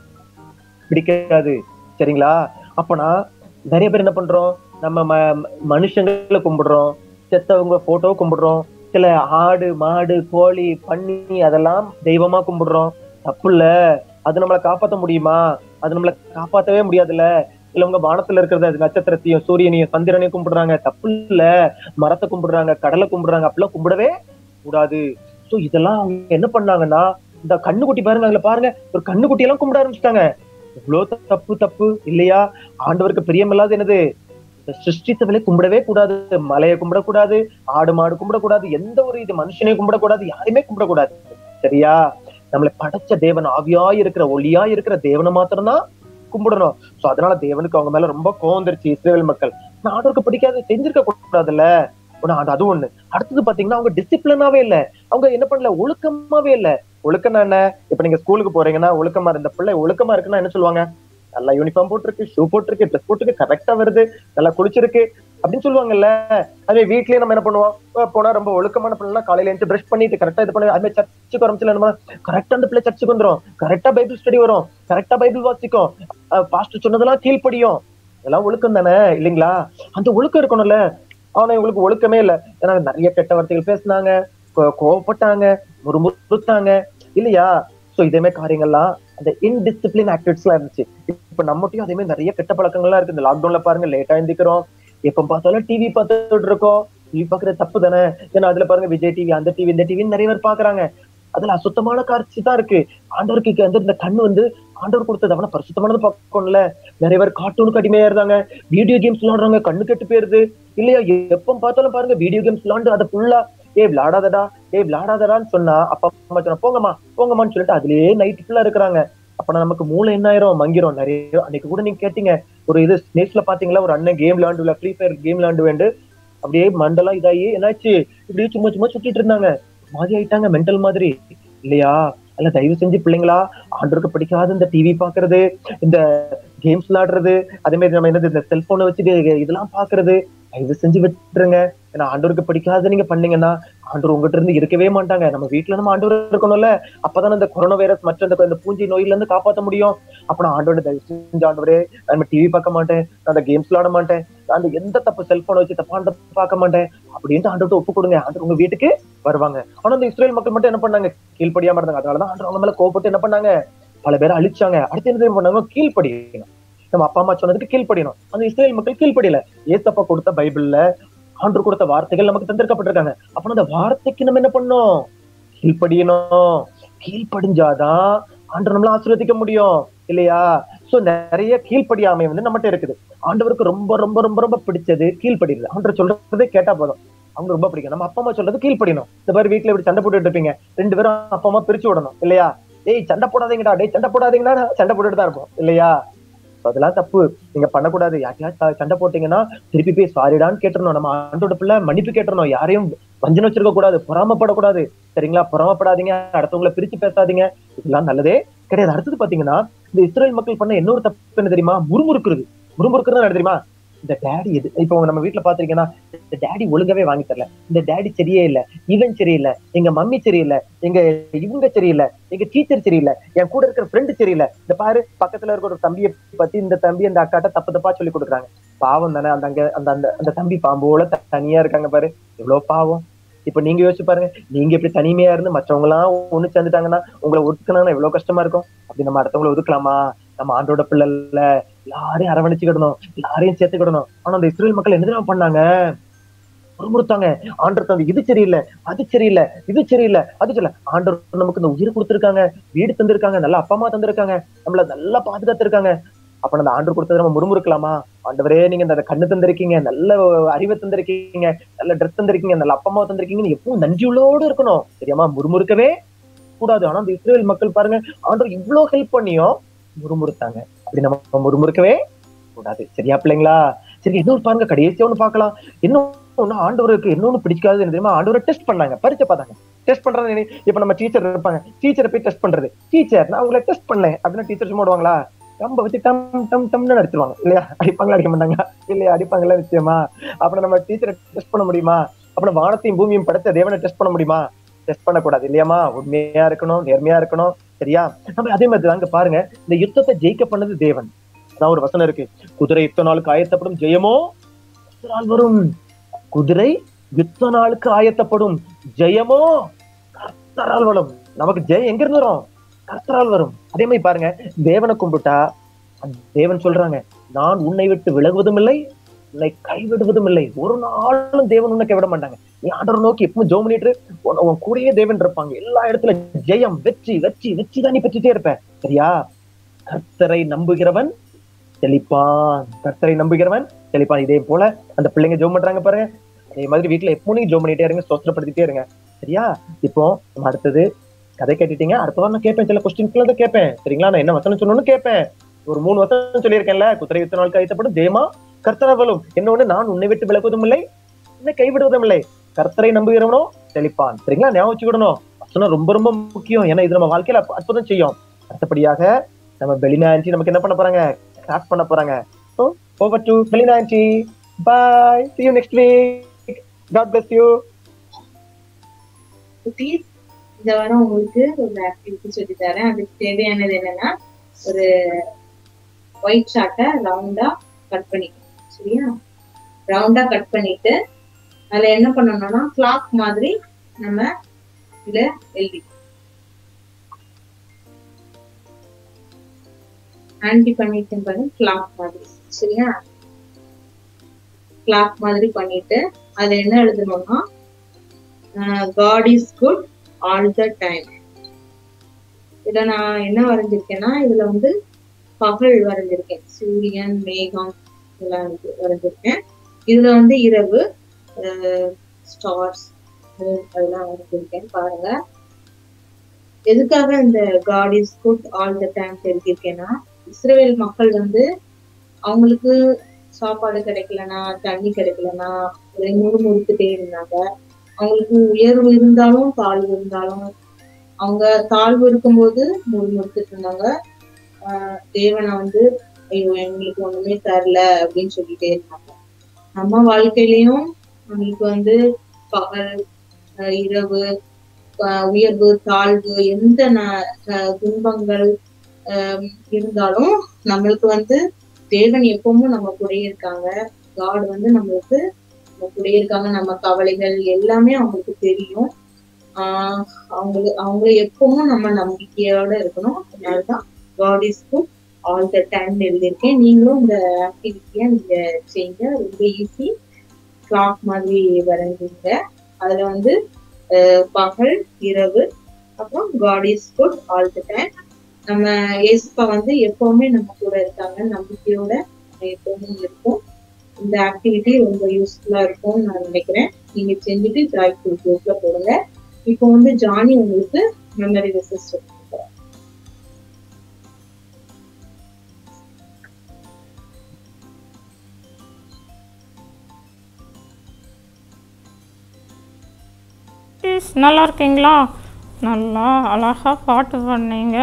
பிடிக்காது சரிங்களா அப்பனா நிறைய பேர் என்ன பண்றோம் நம்ம ம- மனுஷங்களை கும்பிடுறோம் செத்தவங்க போட்டோ கும்பிடுறோம் சில ஆடு மாடு கோழி பன்னி அதெல்லாம் தெய்வமா கும்பிடுறோம் தப்பு இல்ல அது நம்மளை காப்பாத்த முடியுமா அது நம்மளை காப்பாத்தவே முடியாதுல்ல இல்ல உங்க வானத்துல இருக்கிறது அது நட்சத்திரத்தையும் சூரியனையும் சந்திரனையும் கும்பிடுறாங்க தப்பு இல்ல மரத்தை கும்பிடுறாங்க கடலை கும்பிடுறாங்க அப்படிலாம் கும்பிடவே கூடாது சோ இதெல்லாம் அவங்க என்ன பண்ணாங்கன்னா இந்த கண்ணுக்குட்டி பாருங்க அதுல பாருங்க ஒரு கண்ணுக்குட்டி எல்லாம் கும்பிட ஆரம்பிச்சிட்டாங்க இவ்வளவு தப்பு தப்பு இல்லையா ஆண்டவருக்கு பிரியமில்லாத என்னது இந்த சிருஷ்டித்தவளை கும்பிடவே கூடாது மலையை கும்பிடக்கூடாது ஆடு மாடு கும்பிடக்கூடாது எந்த ஒரு இது மனுஷனையும் கும்பிடக்கூடாது யாரையுமே கும்பிடக்கூடாது சரியா நம்மளை படைச்ச தேவன் ஆவியாய் இருக்கிற ஒளியாய் இருக்கிற தேவனை மாத்திரம்தான் கும்பிடணும் சோ அதனால தேவனுக்கு அவங்க மேல ரொம்ப கோவம் வந்துருச்சு இஸ்ரேல் மக்கள் ஆனா ஆண்டவருக்கு பிடிக்காது செஞ்சிருக்க கூடாதுல்ல ஒண்ணு அது- அது ஒண்ணு அடுத்தது பாத்தீங்கன்னா அவங்க டிசிப்ளினாவே இல்ல அவங்க என்ன பண்ணல ஒழுக்கமாவே இல்ல ஒழுக்கம்னா என்ன இப்ப நீங்க ஸ்கூலுக்கு போறீங்கன்னா ஒழுக்கமா இருந்த பிள்ளை ஒழுக்கமா இருக்குன்னா என்ன சொல்லுவாங்க நல்லா யூனிஃபார்ம் போட்டிருக்கு ஷூ போட்டிருக்கு ட்ரெஸ் போட்டிருக்கு கரெக்டா வருது நல்லா குளிச்சிருக்கு அப்படின்னு சொல்லுவாங்கல்ல அதே வீட்லயே நம்ம என்ன பண்ணுவோம் அஹ் போனா ரொம்ப ஒழுக்கமான பிள்ளை காலையில எழுந்து பிரஷ் பண்ணிட்டு கரெக்டா இது பண்ணி அதுமே சர்ச்சுக்கு ஆரம்பிச்சுல நம்ம கரெக்டா அந்த பிள்ளை சர்ச்சுக்கு வந்துரும் கரெக்டா பைபிள் ஸ்டடி வரும் கரெக்டா பைபிள் வாசிக்கும் பாஸ்டர் சொன்னதெல்லாம் கீழ்ப்படியும் இதெல்லாம் ஒழுக்கம் தானே இல்லைங்களா அந்த ஒழுக்கம் இருக்கணும்ல ஆனா இவங்களுக்கு ஒழுக்கமே இல்ல ஏன்னா நிறைய கெட்ட வார்த்தைகள் பேசினாங்க கோவப்பட்டாங்க முறுமுறுத்தாங்க இல்லையா சோ இதே மாதிரி காரியங்கள்லாம் அந்த இன்டிசிப்ளின் ஆக்டிவிட்டிஸ் எல்லாம் இருந்துச்சு இப்ப நம்மகிட்டயும் அதே மாதிரி நிறைய கெட்ட பழக்கங்கள்லாம் இருக்கு இந்த லாக்டவுன்ல பாருங்க லேட்டா எழுந்திக்கிறோம் எப்ப பார்த்தாலும் டிவி பார்த்துட்டு இருக்கோம் டிவி பாக்குறது தப்பு தானே ஏன்னா அதுல பாருங்க விஜய் டிவி அந்த டிவி இந்த டிவி நிறைய பேர் பாக்குறாங்க அதுல அசுத்தமான காட்சி தான் இருக்கு ஆண்டவருக்கு வந்து இந்த கண்ணு வந்து ஆண்டவர் கொடுத்தது அவன பரிசுத்தமானது பார்க்கணும்ல நிறைய பேர் கார்ட்டூனுக்கு அடிமையா இருந்தாங்க வீடியோ கேம்ஸ் விளையாடுறாங்க கண்ணு கெட்டு போயிருது இல்லையா எப்ப பார்த்தாலும் பாருங்க வீடியோ கேம்ஸ் விளையாண்டு அதை ஃபுல்லா ஏய் விளையாடாதடா ஏய் விளையாடாதடான்னு சொன்னா அப்பா அம்மா சொன்னா போங்கம்மா போங்கம்மான்னு சொல்லிட்டு அதுலயே நைட் ஃபுல்லா இருக்கிறாங்க அப்ப நமக்கு மூளை என்ன ஆயிரும் மங்கிரும் நிறைய அன்னைக்கு கூட நீங்க கேட்டீங்க ஒரு இது ஸ்னேக்ஸ்ல பாத்தீங்களா ஒரு அண்ணன் கேம் விளையாண்டு ஃப்ரீ ஃபயர் கேம் விளையாண்டு வேண்டு அப்படியே மண்டலம் இதாகி என்னாச்சு இப்படியே சும்மா சும்மா சுத்திட்டு இருந்தாங்க மாதிரி ஆயிட்டாங்க மென்டல் மாதிரி இல்லையா அல்ல தயவு செஞ்சு பிள்ளைங்களா ஆண்டவருக்கு பிடிக்காத இந்த டிவி பாக்குறது இந்த கேம்ஸ் விளையாடுறது அதே மாதிரி நம்ம என்னது இந்த செல்போனை வச்சு இது- இதெல்லாம் பாக்குறது தயவு செஞ்சு விட்டுருங்க ஏன்னா ஆண்டவருக்கு பிடிக்காத நீங்க பண்ணீங்கன்னா ஆண்டவர் உங்ககிட்ட இருந்து இருக்கவே மாட்டாங்க நம்ம வீட்டுல நம்ம ஆண்டவர் இருக்கணும்ல அப்பதான் இந்த கொரோனா வைரஸ் மற்ற இந்த இந்த பூஞ்சி நோயில இருந்து காப்பாத்த முடியும் அப்ப நான் ஆண்டவர் தயவு செஞ்சு ஆண்டவரே நான் டிவி பார்க்க மாட்டேன் நான் அந்த கேம்ஸ் விளையாட மாட்டேன் நான் அந்த எந்த தப்பு செல்போனை வச்சு தப்பான பார்க்க மாட்டேன் அப்படின்ட்டு ஆண்டவர்கிட்ட ஒப்பு கொடுங்க ஆண்டவர் உங்க வீட்டுக்கு வருவாங்க ஆனா இந்த இஸ்ரேல் மக்கள் மட்டும் என்ன பண்ணாங்க கீழ்ப்படியாம இருந்தாங்க அதனாலதான் ஆண்டவர் அவங்க மேல கோபப்பட்டு என்ன பண்ணாங்க பல பேரை அழிச்சாங்க அடுத்து என்ன தெரியுமா பண்ணாங்க கீழ்ப்படியணும் நம்ம அப்பா அம்மா சொன்னதுக்கு கீழ்ப்படியணும் அந்த இஸ்ரேல் மக்கள் கீழ்ப்படியல ஏசப்பா கொடுத்த பைபிள்ல ஆண்டவர் கொடுத்த வார்த்தைகள் நமக்கு தந்திருக்கப்பட்டிருக்காங்க அப்ப அந்த வார்த்தைக்கு நம்ம என்ன பண்ணோம் கீழ்ப்படியணும் கீழ்ப்படிஞ்சாதான் ஆண்டவர் நம்மள ஆசீர்வதிக்க முடியும் இல்லையா சோ நிறைய கீழ்ப்படியாமை வந்து நம்மகிட்ட இருக்குது ஆண்டவருக்கு ரொம்ப ரொம்ப ரொம்ப ரொம்ப பிடிச்சது கீழ்ப்படிறது ஆண்டவர் சொல்றதே கேட்டா போதும் அவங்க ரொம்ப பிடிக்கும் நம்ம அப்பா அம்மா சொல்றது கீழ்ப்படியணும் இந்த மாதிரி வீட்டுல இப்படி சண்டை போட்டுட்டு இருப்பீங்க ரெண்டு பேரும் அப்பா அம்மா பிரிச்சு விடணும் இல்லையா டேய் சண்டை போடாதீங்கடா டேய் சண்டை போடாதீங்கடா சண்டை போட்டுட்டு தான் இருப்போம் இல்லையா So அதெல்லாம் தப்பு நீங்க பண்ணக்கூடாது யார்ட்டையாவது சண்டை போட்டீங்கன்னா திருப்பி போய் சாரிடான்னு கேட்டுறணும் நம்ம ஆண்டோட பிள்ளை மன்னிப்பு கேட்டுறணும் யாரையும் வஞ்சனை வச்சிருக்க கூடாது பொறாமப்படக்கூடாது சரிங்களா பொறாமப்படாதீங்க அடுத்தவங்கள பிரிச்சு பேசாதீங்க இதெல்லாம் நல்லதே கிடையாது அடுத்தது பாத்தீங்கன்னா இந்த இஸ்ரேல் மக்கள் பண்ண இன்னொரு தப்பு என்ன தெரியுமா முறுமுறுக்கிறது முறுமுறுக்கிறது என்ன தெரியுமா இந்த டேடி எது இப்போ நம்ம வீட்டுல பாத்திருக்கீங்கன்னா இந்த டேடி ஒழுங்காவே வாங்கி தரல இந்த டேடி சரியே இல்ல இவன் சரியில்லை எங்க மம்மி சரியில்லை எங்க இவங்க சரியில்லை எங்க டீச்சர் சரியில்லை என் கூட இருக்கிற ஃப்ரெண்டு சரியில்லை இந்த பாரு பக்கத்துல இருக்கிற ஒரு தம்பியை பத்தி இந்த தம்பி அந்த அக்காட்ட தப்பு தப்பா சொல்லி கொடுக்குறாங்க பாவம் தானே அந்த அங்க அந்த அந்த அந்த தம்பி பாம்போல த- தனியா இருக்காங்க பாரு எவ்வளவு பாவம் இப்ப நீங்க யோசிச்சு பாருங்க நீங்க இப்படி தனிமையா இருந்து மற்றவங்க எல்லாம் ஒண்ணு சேர்ந்துட்டாங்கன்னா உங்களை ஒதுக்கணும்னா எவ்வளவு கஷ்டமா இருக்கும் அப்படி நம்ம அடுத்தவங்களை ஒதுக்கலாமா நம்ம ஆண்டோட பிள்ளை இல்ல எல்லாரையும் அரவணைச்சுக்கிடணும் எல்லாரையும் சேர்த்துக்கிடணும் ஆனா அந்த இஸ்ரேல் மக்கள் என்ன தெரியுமா பண்ணாங்க முறுமுறுத்தாங்க ஆண்டர் தந்து இது சரியில்லை அது சரியில்லை இது சரியில்லை அது சரியில்லை ஆண்டர் நமக்கு இந்த உயிர் கொடுத்திருக்காங்க வீடு தந்திருக்காங்க நல்ல அப்பா அம்மா தந்திருக்காங்க நம்மள நல்லா பாதுகாத்திருக்காங்க அப்ப அந்த ஆண்டர் கொடுத்ததை நம்ம முறுமுறுக்கலாமா ஆண்டவரே நீங்க இந்த கண்ணு தந்திருக்கீங்க நல்ல அறிவை தந்திருக்கீங்க நல்ல ட்ரெஸ் தந்திருக்கீங்க நல்ல அப்பா அம்மா தந்திருக்கீங்கன்னு எப்பவும் நன்றியுள்ளோடு இருக்கணும் தெரியாமா முறுமுறுக்கவே கூடாது ஆனா அந்த இஸ்ரேல் மக்கள் பாருங்க ஆண்டவர் இவ்வளவு ஹெல்ப் பண்ணியும் முறுமுறுத்தாங்க அப்படி நம்ம முறுமுறுக்கவே கூடாது சரியா பிள்ளைங்களா சரி இன்னொரு பாருங்க கடைசியா ஒண்ணு பார்க்கலாம் இன்னும் ஒண்ணு ஆண்டவருக்கு இன்னொன்னு பிடிக்காது என்ன தெரியுமா ஆண்டவரை டெஸ்ட் பண்ணாங்க பரிச்சை பார்த்தாங்க டெஸ்ட் பண்றது என்ன? இப்ப நம்ம டீச்சர் இருப்பாங்க டீச்சரை போய் டெஸ்ட் பண்றது டீச்சர் நான் உங்களை டெஸ்ட் பண்ணேன் அப்படின்னா டீச்சர் சும்மா விடுவாங்களா ரொம்ப வச்சு டம் டம் டம்னு அடிச்சிருவாங்க இல்லையா அடிப்பாங்களா அடிக்க மாட்டாங்க இல்லையா அடிப்பாங்களா நிச்சயமா அப்புறம் நம்ம டீச்சரை டெஸ்ட் பண்ண முடியுமா அப்புறம் வானத்தையும் பூமியும் படைத்த தேவனை டெஸ்ட் பண்ண முடியுமா டெஸ்ட் பண்ணக்கூடாது இல்லையாமா உண்மையா இருக்கணும் நேர்மையா இருக்கணும் சரியா நம்ம அதே மாதிரி தாங்க பாருங்க இந்த யுத்தத்தை ஜெயிக்க பண்ணது தேவன் அதான் ஒரு வசனம் இருக்கு குதிரை யுத்த நாளுக்கு ஆயத்தப்படும் ஜெயமோ கர்த்தரால் வரும் குதிரை யுத்த நாளுக்கு ஆயத்தப்படும் ஜெயமோ கர்த்தரால் வரும் நமக்கு ஜெயம் எங்க இருந்து வரும் கர்த்தரால் வரும் அதே மாதிரி பாருங்க தேவனை கும்பிட்டா அந்த தேவன் சொல்றாங்க நான் உன்னை விட்டு விலகுவதும் இல்லை உன்னை கைவிடுவதும் இல்லை ஒரு நாளும் தேவன் உன்னை கைவிட மாட்டாங்க நீ ஆண்டவர் நோக்கி எப்பவும் ஜோம் பண்ணிட்டு உன் உன் கூடயே தேவன் இருப்பாங்க எல்லா இடத்துல ஜெயம் வெற்றி வெற்றி வெற்றி தான் நீ பெற்றுட்டே இருப்ப சரியா கர்த்தரை நம்புகிறவன் செழிப்பான் கர்த்தரை நம்புகிறவன் செழிப்பான் இதே போல அந்த பிள்ளைங்க ஜோம் பண்றாங்க பாருங்க அதே மாதிரி வீட்டுல எப்பவும் நீங்க ஜோம் பண்ணிட்டே இருங்க ஸ்தோத்திரப்படுத்திட்டே இருங்க சரியா இப்போ நம்ம அடுத்தது கதை கேட்டுட்டீங்க அடுத்த வாரம் நான் கேட்பேன் சில கொஸ்டின்ஸ்ல தான் கேட்பேன் சரிங்களா நான் என்ன வசனம் சொல்லணும்னு கேட்பேன் ஒரு மூணு வசனம் சொல்லியிருக்கேன்ல குதிரை யுத்த நாள் கைத்தப்படும் ஜெயமா கர்த்தரவலும் என்னொன்னு நான் உன்னை விட்டு விலகுவதும் இல்லை உன்னை கைவிடுவதும் இல்லை கர்த்தரை நம்புகிறவனோ செழிப்பான் சரிங்களா ஞாபகம் வச்சுக்கிடணும் வசனம் ரொம்ப ரொம்ப முக்கியம் ஏன்னா இது நம்ம வாழ்க்கையில அற்ப- அற்புதம் செய்யும் அடுத்தபடியாக நம்ம பெலினா ஆன்டி நமக்கு என்ன பண்ண போறாங்க கிராஃப்ட் பண்ண போறாங்க so over to Belina aunty bye see you next week god bless you குட்டீஸ் இந்த வாரம் உங்களுக்கு ஒரு ஆக்டிவிட்டி சொல்லி தரேன் அதுக்கு தேவையானது என்னன்னா ஒரு ஒயிட் சார்ட்டை ரவுண்டா கட் பண்ணிக்கணும் சரியா ரவுண்டா கட் பண்ணிட்டு அதுல என்ன பண்ணணும்னா கிளாக் மாதிரி நம்ம இதுல எழுதி ஆன்டி பண்ணிட்டு பாருங்க கிளாக் மாதிரி சரியா கிளாக் மாதிரி பண்ணிட்டு அதுல என்ன எழுதணும்னா God is good all the time இதுல நான் என்ன வரைஞ்சிருக்கேன்னா இதுல வந்து பகல் வரைஞ்சிருக்கேன் சூரியன் மேகம் இதெல்லாம் வந்து வரைஞ்சிருக்கேன் இதுல வந்து இரவு ஸ்டார்ஸ் அதெல்லாம் வரைஞ்சிருக்கேன் பாருங்க எதுக்காக இந்த God is good all the time எழுதியிருக்கேன்னா இஸ்ரேல் மக்கள் வந்து அவங்களுக்கு சாப்பாடு கிடைக்கலனா தண்ணி கிடைக்கலனா முறுமுறுத்துட்டே இருந்தாங்க அவங்களுக்கு உயர்வு இருந்தாலும் தாழ்வு இருந்தாலும் அவங்க தாழ்வு இருக்கும்போது முறுமுறுத்துட்டு இருந்தாங்க ஆஹ் தேவனை வந்து ஐயோ எங்களுக்கு ஒண்ணுமே தரல அப்படின்னு சொல்லிட்டே இருந்தாங்க நம்ம வாழ்க்கையிலயும் நம்மளுக்கு வந்து பகல் ஆஹ் இரவு ஆஹ் உயர்வு தாழ்வு எந்த ந- ஆஹ் துன்பங்கள் ஆஹ் இருந்தாலும் நம்மளுக்கு வந்து தேவன் எப்பவும் நம்ம கூடயே இருக்காங்க காட் வந்து நம்மளுக்கு நம்ம கூடயே இருக்காங்க நம்ம கவலைகள் எல்லாமே அவங்களுக்கு தெரியும் ஆஹ் அவங்கள அவங்கள எப்பவும் நம்ம நம்பிக்கையோட இருக்கணும் அதனாலதான் God is good all the time எழுதியிருக்கேன் நீங்களும் இந்த ஆக்டிவிட்டியை நீங்க செய்யுங்க ரொம்ப ஈஸி கிளாக் மாதிரி வரைஞ்சிங்க அதுல வந்து ஆஹ் பகல் இரவு அப்புறம் God is good all the time நம்ம ஏசுப்பா வந்து எப்பவுமே நம்ம கூட இருக்காங்க நம்பிக்கையோட நம்ம எப்பவுமே இருப்போம் இந்த ஆக்டிவிட்டி ரொம்ப யூஸ்ஃபுல்லா இருக்கும்னு நான் நினைக்கிறேன் நீங்க செஞ்சுட்டு ஜாய்ஃபுல் குரூப்ல போடுங்க இப்போ வந்து ஜானி உங்களுக்கு மெமரி ரெசிஸ்டர் ப்ளீஸ் நல்லா இருக்கீங்களா நல்லா அழகாக பாட்டு பண்ணீங்க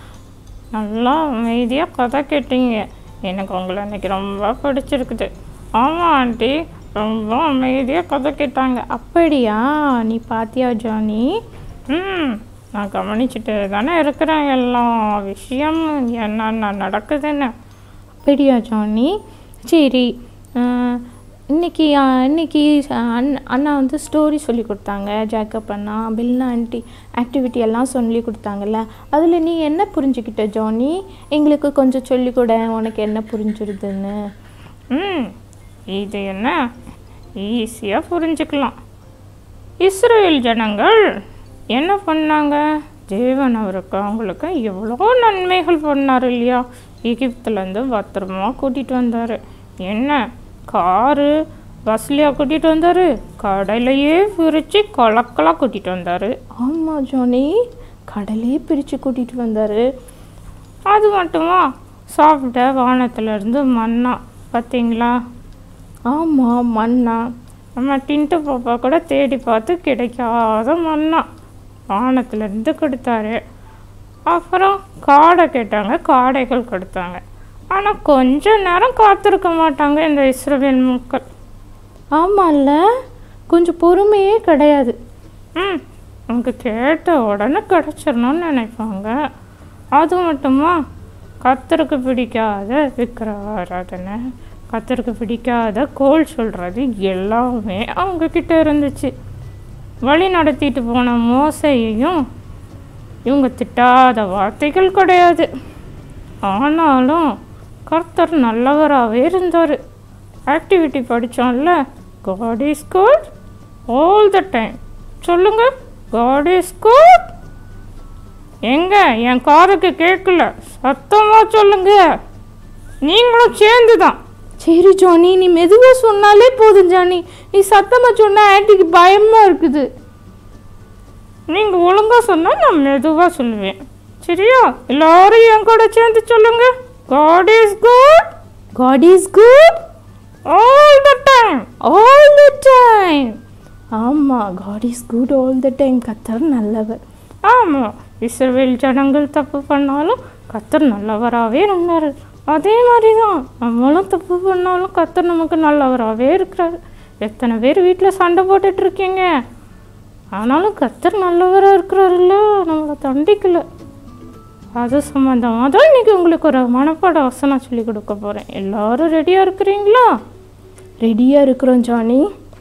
நல்லா அமைதியாக கதை கேட்டீங்க எனக்கு உங்களை இன்னைக்கு ரொம்ப பிடிச்சிருக்குது ஆமாம் ஆண்டி ரொம்ப அமைதியாக கதை கேட்டாங்க அப்படியா நீ பாத்தியா ஜானி ம் நான் கவனிச்சுட்டு தானே இருக்கிறேன் எல்லா விஷயம் என்னென்ன நடக்குதுன்னு அப்படியா ஜானி சரி அஹ், இன்னைக்கு அஹ், இன்னைக்கு அஹ், அண்ண அண்ணா வந்து ஸ்டோரி சொல்லி கொடுத்தாங்க ஜேக்கப் அண்ணா பில்னா ஆண்டி ஆக்டிவிட்டி எல்லாம் சொல்லி கொடுத்தாங்கல்ல அதில் நீ என்ன புரிஞ்சுக்கிட்ட ஜானி எங்களுக்கு கொஞ்சம் சொல்லிக் கொடு உனக்கு என்ன புரிஞ்சிருதுன்னு ம் இது என்ன ஈஸியாக புரிஞ்சுக்கலாம் இஸ்ரேல் ஜனங்கள் என்ன பண்ணாங்க தேவன் அவருக்கு அவங்களுக்கு எவ்வளோ நன்மைகள் பண்ணார் இல்லையா எகிப்துலேருந்து பத்திரமா கூட்டிகிட்டு வந்தார் என்ன காரு பஸ்லையாக கூட்டிகிட்டு வந்தார் கடலையே பிரித்து கலக்கலாக கூட்டிகிட்டு வந்தார் ஆமாம் ஜோனி கடலையே பிரித்து கூட்டிகிட்டு வந்தார் அது மட்டுமா சாப்பிட்ட வானத்துலேருந்து மண்ணா பார்த்தீங்களா ஆமாம் மண்ணா நம்ம டின்ட்டு பாப்பா கூட தேடி பார்த்து கிடைக்காத மண்ணா வானத்துலேருந்து கொடுத்தாரு அப்புறம் காடை கேட்டாங்க காடைகள் கொடுத்தாங்க ஆனால் கொஞ்ச நேரம் காத்திருக்க மாட்டாங்க இந்த இஸ்ரவேல் மக்கள் ஆமாம்ல கொஞ்சம் பொறுமையே கிடையாது ம் நமக்கு கேட்ட உடனே கிடச்சிடணும்னு நினைப்பாங்க அது மட்டுமா கத்தருக்கு பிடிக்காத விக்கிர ஆராதனை கத்தருக்கு பிடிக்காத கோல் சொல்கிறது எல்லாமே அவங்க கிட்ட இருந்துச்சு வழி நடத்திட்டு போன மோசையையும் இவங்க திட்டாத வார்த்தைகள் கிடையாது ஆனாலும் கர்த்தர் நல்லவராகவே இருந்தார் ஆக்டிவிட்டி படித்தோம்ல God is good all the time சொல்லுங்க காட் இஸ் குட் எங்க என் காதுக்கு கேட்கல சத்தமா சொல்லுங்க நீங்களும் சேர்ந்து தான் சரி ஜானி நீ மெதுவாக சொன்னாலே போதும் ஜானி நீ சத்தமாக சொன்னால் ஆன்ட்டிக்கு பயமாக இருக்குது நீங்கள் ஒழுங்காக சொன்னால் நான் மெதுவாக சொல்லுவேன் சரியா எல்லாரும் என் கூட சேர்ந்து சொல்லுங்க God is good God is good all the time all the time ஆமாம் God is good all the time கத்தர் நல்லவர் ஆமாம் இஸ்ரவேல் ஜனங்கள் தப்பு பண்ணாலும் கத்தர் நல்லவராகவே இருந்தார் அதே மாதிரி தான் நம்மளும் தப்பு பண்ணாலும் கத்தர் நமக்கு நல்லவராகவே இருக்கிறார் எத்தனை பேர் வீட்டில் சண்டை போட்டுட்டு இருக்கீங்க ஆனாலும் கத்தர் நல்லவராக இருக்கிறாருல்ல நம்மளை தண்டிக்கல அது சம்மந்தமாக தான் இன்றைக்கி உங்களுக்கு ஒரு மனப்பாட வசனம் சொல்லி கொடுக்க போகிறேன் எல்லாரும் ரெடியாக இருக்கிறீங்களா ரெடியாக இருக்கிறோம் ஜானி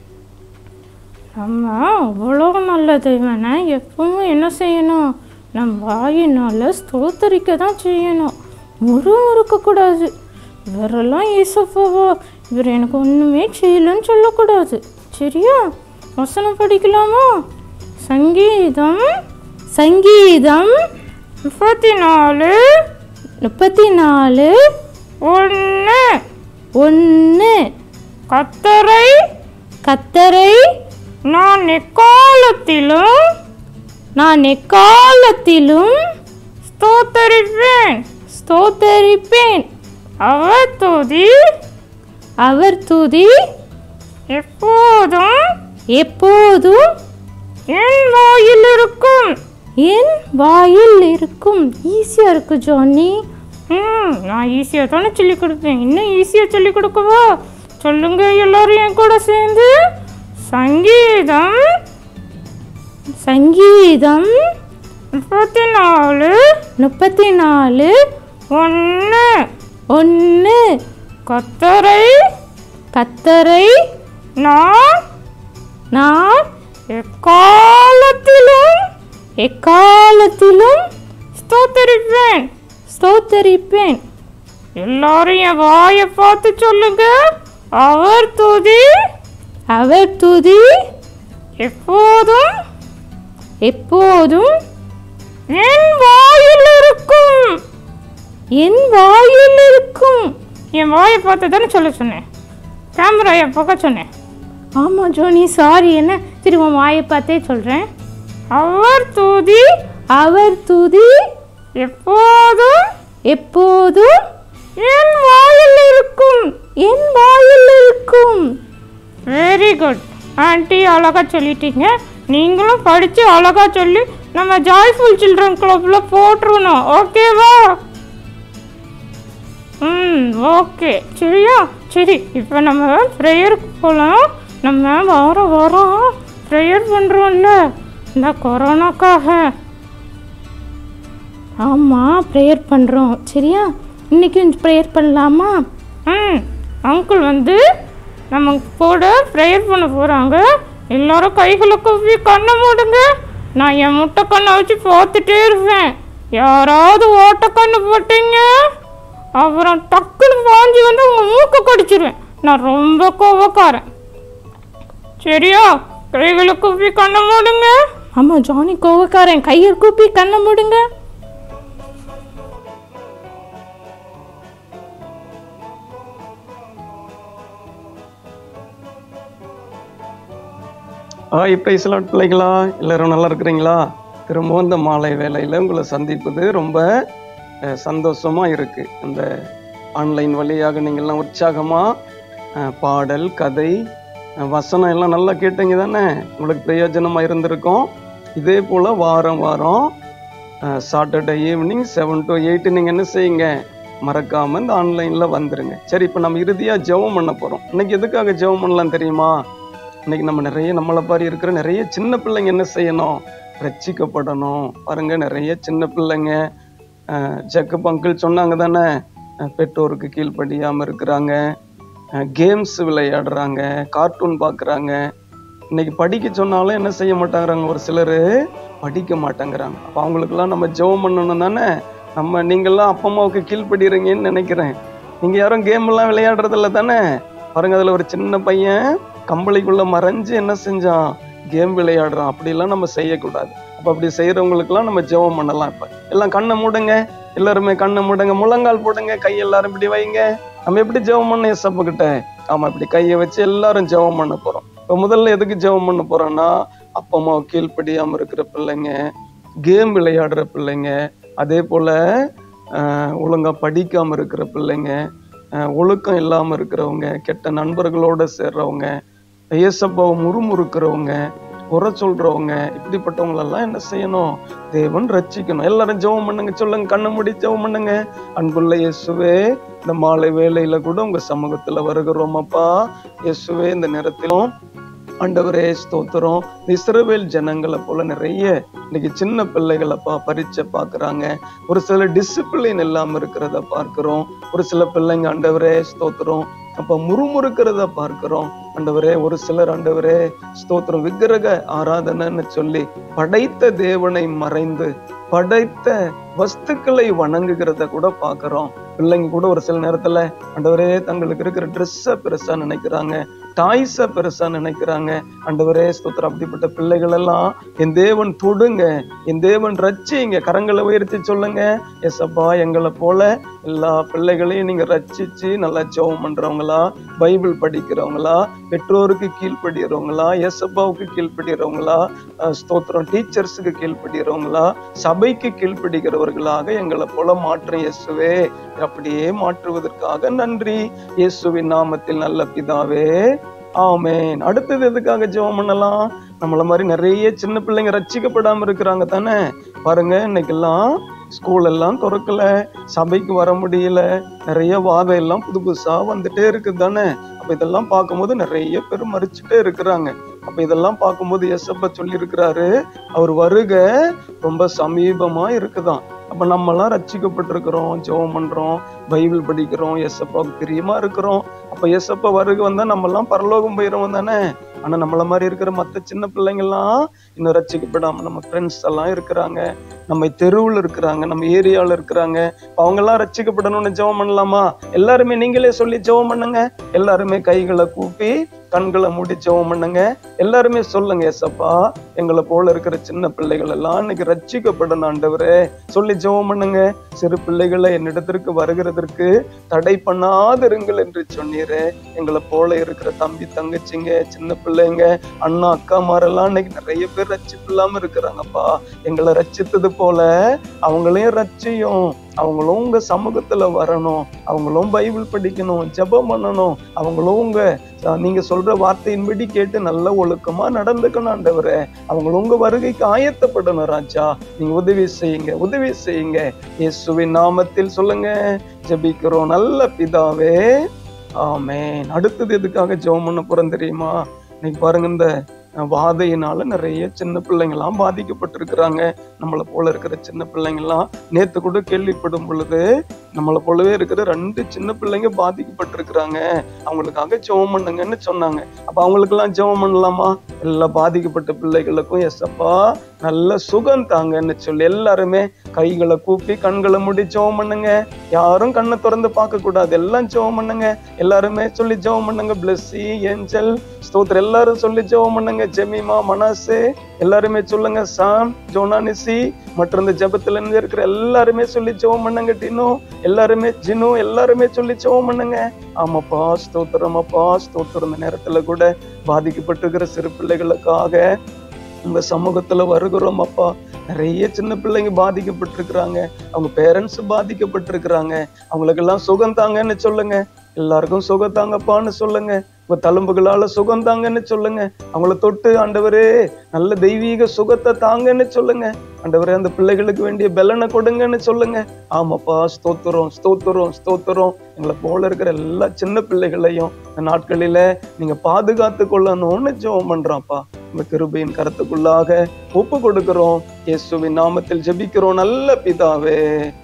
நம்ம அவ்வளோ நல்ல தெய்வனை எப்பவும் என்ன செய்யணும் நம் வாயினால் ஸ்தோத்தரிக்க தான் செய்யணும் முறு இருக்கக்கூடாது இவரெல்லாம் ஏசப்பாவா இவர் எனக்கு ஒன்றுமே செய்யலன்னு சொல்லக்கூடாது சரியா வசனம் படிக்கலாமா சங்கீதம் சங்கீதம் முப்பத்தி நாலு முப்பத்தி நாலு ஒன்று ஒன்று கத்தரை கத்தரை நான் எக்காலத்திலும் நான் எக்காலத்திலும் ஸ்தோத்தரிப்பேன் ஸ்தோத்தரிப்பேன் அவர் துதி அவர் துதி எப்போதும் எப்போதும் என் வாயில் இருக்கும் என் வாயில் இருக்கும் ஈஸியாக இருக்கு ஜானி ம் நான் ஈஸியாக தானே சொல்லி கொடுப்பேன் இன்னும் ஈஸியாக சொல்லி கொடுக்கவா சொல்லுங்க எல்லாரும் என் கூட சேர்ந்து சங்கீதம் சங்கீதம் முப்பத்தி நாலு முப்பத்தி நாலு ஒன்று ஒன்று கத்தரை கத்தரை நான் நான் எக்காலத்திலும் எக்காலத்திலும் ஸ்தோத்தரிப்பேன் ஸ்தோத்தரிப்பேன் எல்லாரும் என் வாயை பார்த்து சொல்லுங்க அவர் துதி அவர் துதி எப்போதும் எப்போதும் என் வாயில் இருக்கும் இருக்கும் என் வாயில் இருக்கும் என் வாயை பார்த்து தானே சொல்ல சொன்னேன் கேமராயை பார்க்க சொன்னேன் ஆமாம் ஜோனி சாரி என்ன சரி உன் வாயை பார்த்தே சொல்கிறேன் அவர் துதி அவர் துதி எப்போதும் எப்போதும் என் வாயில் இருக்கும் என் வாயில் இருக்கும் வெரி குட் ஆண்டி அழகா சொல்லிட்டீங்க நீங்களும் படித்து அழகா சொல்லி நம்ம ஜாய்ஃபுல் சில்ட்ரன் கிளப்பில் போட்டுருணும் ஓகேவா ம் ஓகே சரியா சரி இப்போ நம்ம ப்ரேயருக்கு போகலாம் நம்ம வாரம் வாரம் ப்ரேயர் பண்ணுறோம்ல இந்த கொரோனாக்காக ஆமாம் ப்ரேயர் பண்ணுறோம் சரியா இன்னைக்கு ப்ரேயர் பண்ணலாமா ம் அங்கிள் வந்து நம்ம கூட ப்ரேயர் பண்ண போகிறாங்க எல்லாரும் கைகளை குவி கண்ணை மூடுங்க நான் என் முட்டை கண்ணை வச்சு பார்த்துட்டே இருப்பேன் யாராவது ஓட்ட கண்ணு போட்டீங்க அப்புறம் டக்குன்னு வாஞ்சி வந்து உங்கள் மூக்கு கடிச்சிருவேன் நான் ரொம்ப கோவக்காரன் சரியா கைகளை கூப்பி கண்ணை மூடுங்க ஆமாம் ஜானி கோவக்காரன் கையை கூப்பி கண்ணை மூடுங்க ஹாய் பிரைஸ்லாட் பிள்ளைகளா எல்லாரும் நல்லா இருக்கிறீங்களா திரும்பவும் இந்த மாலை வேலையில் உங்களை சந்திப்பது ரொம்ப அஹ், சந்தோஷமா இருக்கு இந்த ஆன்லைன் வழியாக நீங்கள்லாம் உற்சாகமாக பாடல் கதை அஹ், வசனம் எல்லாம் நல்லா கேட்டீங்க தானே உங்களுக்கு பிரயோஜனமாக இருந்திருக்கும் இதே போல் வாரம் வாரம் Saturday evening seven to eight நீங்கள் என்ன செய்யுங்க மறக்காமல் இந்த ஆன்லைனில் வந்துருங்க சரி இப்போ நம்ம இறுதியாக ஜெபம் பண்ண போகிறோம் இன்னைக்கு எதுக்காக ஜெபம் பண்ணலாம் தெரியுமா இன்னைக்கு நம்ம நிறைய நம்மளை பாரி இருக்கிற நிறைய சின்ன பிள்ளைங்க என்ன செய்யணும் ரட்சிக்கப்படணும் பாருங்க நிறைய சின்ன பிள்ளைங்க அஹ், ஜக்கப் அங்கிள் சொன்னாங்க தானே அஹ், பெற்றோருக்கு கீழ்ப்படியாமல் இருக்கிறாங்க கேம்ஸ் விளையாடுறாங்க கார்ட்டூன் பார்க்குறாங்க இன்னைக்கு படிக்க சொன்னாலும் என்ன செய்ய மாட்டாங்கிறாங்க ஒரு சிலர் படிக்க மாட்டேங்கிறாங்க அப்போ அவங்களுக்கெல்லாம் நம்ம ஜெபம் பண்ணணும் தானே நம்ம நீங்கள்லாம் அப்பா அம்மாவுக்கு கீழ்ப்படுறீங்கன்னு நினைக்கிறேன் நீங்கள் யாரும் கேம் எல்லாம் விளையாடுறதில்ல தானே பாருங்க அதில் ஒரு சின்ன பையன் கம்பளிக்குள்ள மறைஞ்சு என்ன செஞ்சான் கேம் விளையாடுறான் அப்படிலாம் நம்ம செய்யக்கூடாது அப்போ அப்படி செய்யறவங்களுக்குலாம் நம்ம ஜெபம் பண்ணலாம் இப்போ எல்லாம் கண்ணை மூடுங்க எல்லாருமே கண்ணை மூடுங்க முழங்கால் போடுங்க கை எல்லாரும் இப்படி வைங்க நம்ம எப்படி ஜெபம் பண்ண ஏசப்ப கிட்ட ஆமா இப்படி கையை வச்சு எல்லாரும் ஜெபம் பண்ண போறோம் இப்போ முதல்ல எதுக்கு ஜெபம் பண்ண போறோம்னா அப்பா அம்மா கீழ்ப்படியாம இருக்கிற பிள்ளைங்க கேம் விளையாடுற பிள்ளைங்க அதே போல ஆஹ், ஒழுங்கா படிக்காம இருக்கிற பிள்ளைங்க ஆஹ், ஒழுக்கம் இல்லாம இருக்கிறவங்க கெட்ட நண்பர்களோட சேர்றவங்க ஏசப்பாவை முறுமுறுக்கிறவங்க குறை சொல்றவங்க இப்படிப்பட்டவங்களெல்லாம் என்ன செய்யணும் தேவன் ரட்சிக்கணும் எல்லாரும் ஜெபம் பண்ணுங்க சொல்லுங்க கண்ணை மூடி ஜெபம் பண்ணுங்க அன்புள்ள இயேசுவே இந்த மாலை வேளையில கூட உங்க சமூகத்துல வருகிறோம் அப்பா இயேசுவே இந்த நேரத்திலும் ஆண்டவரே ஸ்தோத்திரம் இந்த இஸ்ரவேல் ஜனங்களை போல நிறைய இன்னைக்கு சின்ன பிள்ளைகளப்பா பரீட்சை பார்க்கறாங்க ஒரு சில டிசிப்ளின் இல்லாம இருக்கிறத பார்க்கிறோம் ஒரு சில பிள்ளைங்க ஆண்டவரே ஸ்தோத்திரம் அப்ப முறுமுறுக்கிறத பார்க்கிறோம் ஆண்டவரே ஒரு சிலர் ஆண்டவரே ஸ்தோத்திரம் விக்கிரக ஆராதனைன்னு சொல்லி படைத்த தேவனை மறைந்து படைத்த வஸ்துக்களை வணங்குகிறத கூட பார்க்கிறோம் பிள்ளைங்க கூட ஒரு சில நேரத்துல ஆண்டவரே தங்களுக்கு இருக்கிற ட்ரெஸ்ஸை பெருசா நினைக்கிறாங்க டாய்ஸை பெருசா நினைக்கிறாங்க ஆண்டவரே ஸ்தோத்திரம் அப்படிப்பட்ட பிள்ளைகள் எல்லாம் என் தேவன் தொடுங்க என் தேவன் ரட்சிங்க கரங்களை உயர்த்தி சொல்லுங்க எஸ்அப்பா எங்களை போல எல்லா பிள்ளைகளையும் நீங்க ரட்சிச்சு நல்லா ஜெபம் பண்றவங்களா பைபிள் படிக்கிறவங்களா பெற்றோருக்கு கீழ்ப்படுகிறவங்களா எஸ்அப்பாவுக்கு கீழ்ப்படுகிறவங்களா அஹ், ஸ்தோத்திரம் டீச்சர்ஸுக்கு கீழ்ப்படுகிறவங்களா சபைக்கு கீழ்ப்படுகிறவர்களாக எங்களை போல மாற்றம் இயேசுவே அப்படியே மாற்றுவதற்காக நன்றி இயேசுவின் நாமத்தில் நல்ல பிதாவே ஆமென் அடுத்தது எதுக்காக ஜெபம் பண்ணலாம் நம்மள மாதிரி நிறைய சின்ன பிள்ளைங்க ரட்சிக்கப்படாம இருக்கிறாங்க தானே பாருங்க இன்னைக்கெல்லாம் ஸ்கூல் எல்லாம் திறக்கல சபைக்கு வர முடியல நிறைய வாதம் எல்லாம் புது புதுசா வந்துட்டே இருக்குது தானே அப்ப இதெல்லாம் பார்க்கும்போது நிறைய பேர் மறிச்சுட்டே இருக்கிறாங்க அப்ப இதெல்லாம் பார்க்கும்போது எஸ்அப்ப சொல்லி இருக்கிறாரு அவர் வருக ரொம்ப சமீபமா இருக்குதாம் அப்ப நம்ம எல்லாம் ரட்சிக்கப்பட்டிருக்கிறோம் ஜெபம் பண்றோம் பைபிள் படிக்கிறோம் எஸ்அப்பாவுக்கு பிரியமா இருக்கிறோம் அப்ப எஸ்அப்பா வருக வந்தா நம்ம எல்லாம் பரலோகம் போயிடுவோம் தானே ஆனா நம்மள மாதிரி இருக்கிற மத்த சின்ன பிள்ளைங்கெல்லாம் இன்னும் ரட்சிக்கப்படாம நம்ம ஃப்ரெண்ட்ஸ் எல்லாம் இருக்கிறாங்க நம்ம தெருவில் இருக்கிறாங்க நம்ம ஏரியாவில் இருக்கிறாங்க அவங்க எல்லாம் ரட்சிக்கப்படணும்னு ஜெபம் பண்ணலாமா எல்லாருமே நீங்களே சொல்லி ஜெபம் பண்ணுங்க எல்லாருமே கைகளை கூப்பி கண்களை மூடி ஜெபம் பண்ணுங்க எல்லாருமே சொல்லுங்க ஏசப்பா எங்களை போல இருக்கிற சின்ன பிள்ளைகள் எல்லாம் இன்னைக்கு ரட்சிக்கப்படணும் ஆண்டவரே சொல்லி ஜெபம் பண்ணுங்க சிறு பிள்ளைகளை என்னிடத்திற்கு வருகிறதற்கு தடை பண்ணாதிருங்கள் என்று சொன்னீரே எங்களை போல இருக்கிற தம்பி தங்கச்சிங்க சின்ன பிள்ளைங்க அண்ணா அக்காமாரெல்லாம் இன்னைக்கு நிறைய பேர் ரட்சிப்பு இல்லாம இருக்கிறாங்கப்பா எங்களை ரட்சித்தது போல அவங்களையும் ரட்சியும் அவங்களும் உங்க சமூகத்துல வரணும் அவங்களும் பைபிள் படிக்கணும் ஜெபம் பண்ணணும் அவங்களும் உங்க அஹ், நீங்க சொல்ற வார்த்தையின்படி கேட்டு நல்ல ஒழுக்கமா நடந்துக்கணும் ஆண்டவரே அவங்களும் உங்க வருகைக்கு ஆயத்தப்படணும் ராஜா நீங்க உதவி செய்யுங்க உதவி செய்யுங்க இயேசுவின் நாமத்தில் சொல்லுங்க ஜெபிக்கிறோம் நல்ல பிதாவே ஆமென் அடுத்தது எதுக்காக ஜெபம் பண்ண போறோம் தெரியுமா இன்னைக்கு பாருங்க இந்த அஹ், வாதையினால நிறைய சின்ன பிள்ளைங்களாம் பாதிக்கப்பட்டிருக்கிறாங்க நம்மளை போல இருக்கிற சின்ன பிள்ளைங்கலாம் நேத்து கூட கேள்விப்படும் பொழுது நம்மளை போலவே இருக்கிற ரெண்டு சின்ன பிள்ளைங்க பாதிக்கப்பட்டிருக்கிறாங்க அவங்களுக்காக ஜெபம் பண்ணுங்கன்னு சொன்னாங்க அப்ப அவங்களுக்கெல்லாம் ஜெபம் பண்ணலாமா எல்லா பாதிக்கப்பட்ட பிள்ளைகளுக்கும் எஸ்அப்பா நல்ல சுகம் தாங்கன்னு சொல்லி எல்லாருமே கைகளை கூப்பி கண்களை மூடி ஜெபம் பண்ணுங்க யாரும் கண்ணை திறந்து பார்க்க கூடாது எல்லாம் ஜெபம் பண்ணுங்க எல்லாருமே சொல்லி ஜெபம் பண்ணுங்க பிளஸ்ஸி ஏஞ்சல் ஸ்தோத்திரம் எல்லாரும் சொல்லி ஜெபம் பண்ணுங்க ஜெமிமா மனசு எல்லாருமே சொல்லுங்க சாம் ஜோனானிசி மற்றும் இந்த ஜெபத்துல இருந்து இருக்கிற எல்லாருமே சொல்லி ஜெபம் பண்ணுங்க டினு எல்லாருமே ஜினு எல்லாருமே சொல்லி ஜெபம் பண்ணுங்க ஆமாப்பா ஸ்தோத்திரம் அப்பா ஸ்தோத்திரம் இந்த நேரத்துல கூட பாதிக்கப்பட்டிருக்கிற சிறு பிள்ளைகளுக்காக உங்க சமூகத்துல வருகிறோம் அப்பா நிறைய சின்ன பிள்ளைங்க பாதிக்கப்பட்டிருக்கிறாங்க அவங்க பேரண்ட்ஸ் பாதிக்கப்பட்டிருக்கிறாங்க அவங்களுக்கெல்லாம் சுகம் தாங்கன்னு சொல்லுங்க எல்லாருக்கும் சுகம் தாங்கப்பான்னு சொல்லுங்க உங்க தழும்புகளால சுகம் தாங்கன்னு சொல்லுங்க அவங்கள தொட்டு ஆண்டவரே நல்ல தெய்வீக சுகத்தை தாங்கன்னு சொல்லுங்க ஆண்டவரே அந்த பிள்ளைகளுக்கு வேண்டிய பலனை கொடுங்கன்னு சொல்லுங்க ஆமாப்பா ஸ்தோத்திரம் ஸ்தோத்திரம் ஸ்தோத்திரம் எங்களை போல இருக்கிற எல்லா சின்ன பிள்ளைகளையும் இந்த நாட்களில நீங்க பாதுகாத்து கொள்ளணும்னு ஜெபம் பண்றான்ப்பா உங்க கிருபையின் கருத்துக்குள்ளாக ஒப்பு கொடுக்கிறோம் இயேசுவின் நாமத்தில் ஜெபிக்கிறோம் நல்ல பிதாவே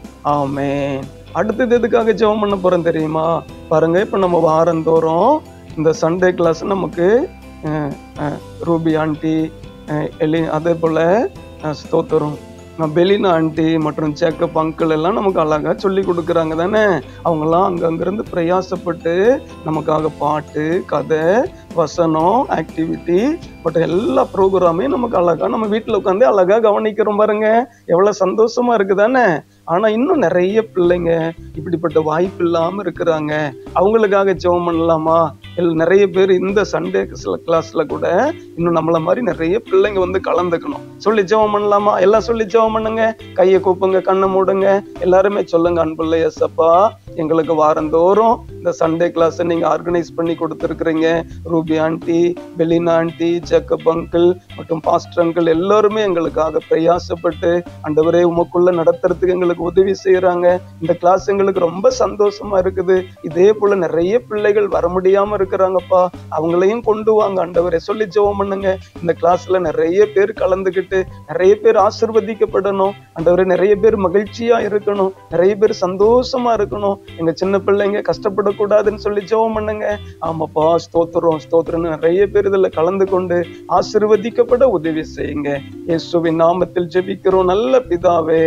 ஆமென் அடுத்தது எதுக்காக ஜெபம் பண்ண போறோம் தெரியுமா பாருங்க இப்ப நம்ம வாரந்தோறும் இந்த சண்டே கிளாஸ் நமக்கு அஹ், அஹ், ரூபி ஆண்டி அஹ், எலி அதே போல அஹ், ஸ்தோத்திரம் அஹ், பெலினா ஆண்டி மற்றும் சேக்கப் அங்கிள் எல்லாம் நமக்கு அழகா சொல்லி கொடுக்குறாங்க தானே அவங்கெல்லாம் அங்கங்கிருந்து பிரயாசப்பட்டு நமக்காக பாட்டு கதை வசனம் ஆக்டிவிட்டி பட் எல்லா ப்ரோக்ராமையும் நமக்கு அழகா நம்ம வீட்டில் உட்காந்து அழகா கவனிக்கிறோம் பாருங்க எவ்வளவு சந்தோஷமா இருக்கு தானே ஆனா இன்னும் நிறைய பிள்ளைங்க இப்படிப்பட்ட வாய்ப்பு இல்லாம இருக்கிறாங்க அவங்களுக்காக ஜெபம் பண்ணலாமா இல்ல நிறைய பேர் இந்த சண்டே கிளாஸ்ல கூட இன்னும் நம்மள மாதிரி நிறைய பிள்ளைங்க வந்து கலந்துக்கணும் சொல்லி ஜெபம் பண்ணலாமா எல்லாம் சொல்லி ஜெபம் பண்ணுங்க கையை கூப்புங்க கண்ணை மூடுங்க எல்லாருமே சொல்லுங்க அன்புள்ள எஸ்அப்பா எங்களுக்கு வாரந்தோறும் இந்த சண்டே கிளாஸ் நீங்க ஆர்கனைஸ் பண்ணி கொடுத்துருக்குறீங்க Ruby aunty Belina aunty Jacob uncle மற்றும் பாஸ்டர் அங்கிள் எல்லாருமே எங்களுக்காக பிரயாசப்பட்டு ஆண்டவரே உமக்குள்ள நடத்துறதுக்கு எங்களுக்கு உதவி செய்யறாங்க இந்த கிளாஸ் எங்களுக்கு ரொம்ப சந்தோஷமா இருக்குது இதே போல நிறைய பிள்ளைகள் வர முடியாம இருக்கிறாங்கப்பா அவங்களையும் கொண்டு வாங்க ஆண்டவரே சொல்லி ஜெபம் பண்ணுங்க இந்த கிளாஸ்ல நிறைய பேர் கலந்துக்கிட்டு நிறைய பேர் ஆசிர்வதிக்கப்படணும் ஆண்டவரே நிறைய பேர் மகிழ்ச்சியா இருக்கணும் நிறைய பேர் சந்தோஷமா இருக்கணும் எங்க சின்ன பிள்ளைங்க கஷ்டப்படக்கூடாதுன்னு சொல்லி ஜெபம் பண்ணுங்க ஆமாப்பா ஸ்தோத்திரம் ஸ்தோத்திரம்னு நிறைய பேர் இதுல கலந்து கொண்டு ஆசிர்வதிக்கப்பட உதவி செய்யுங்க இயேசுவின் நாமத்தில் ஜெபிக்கிறோம் நல்ல பிதாவே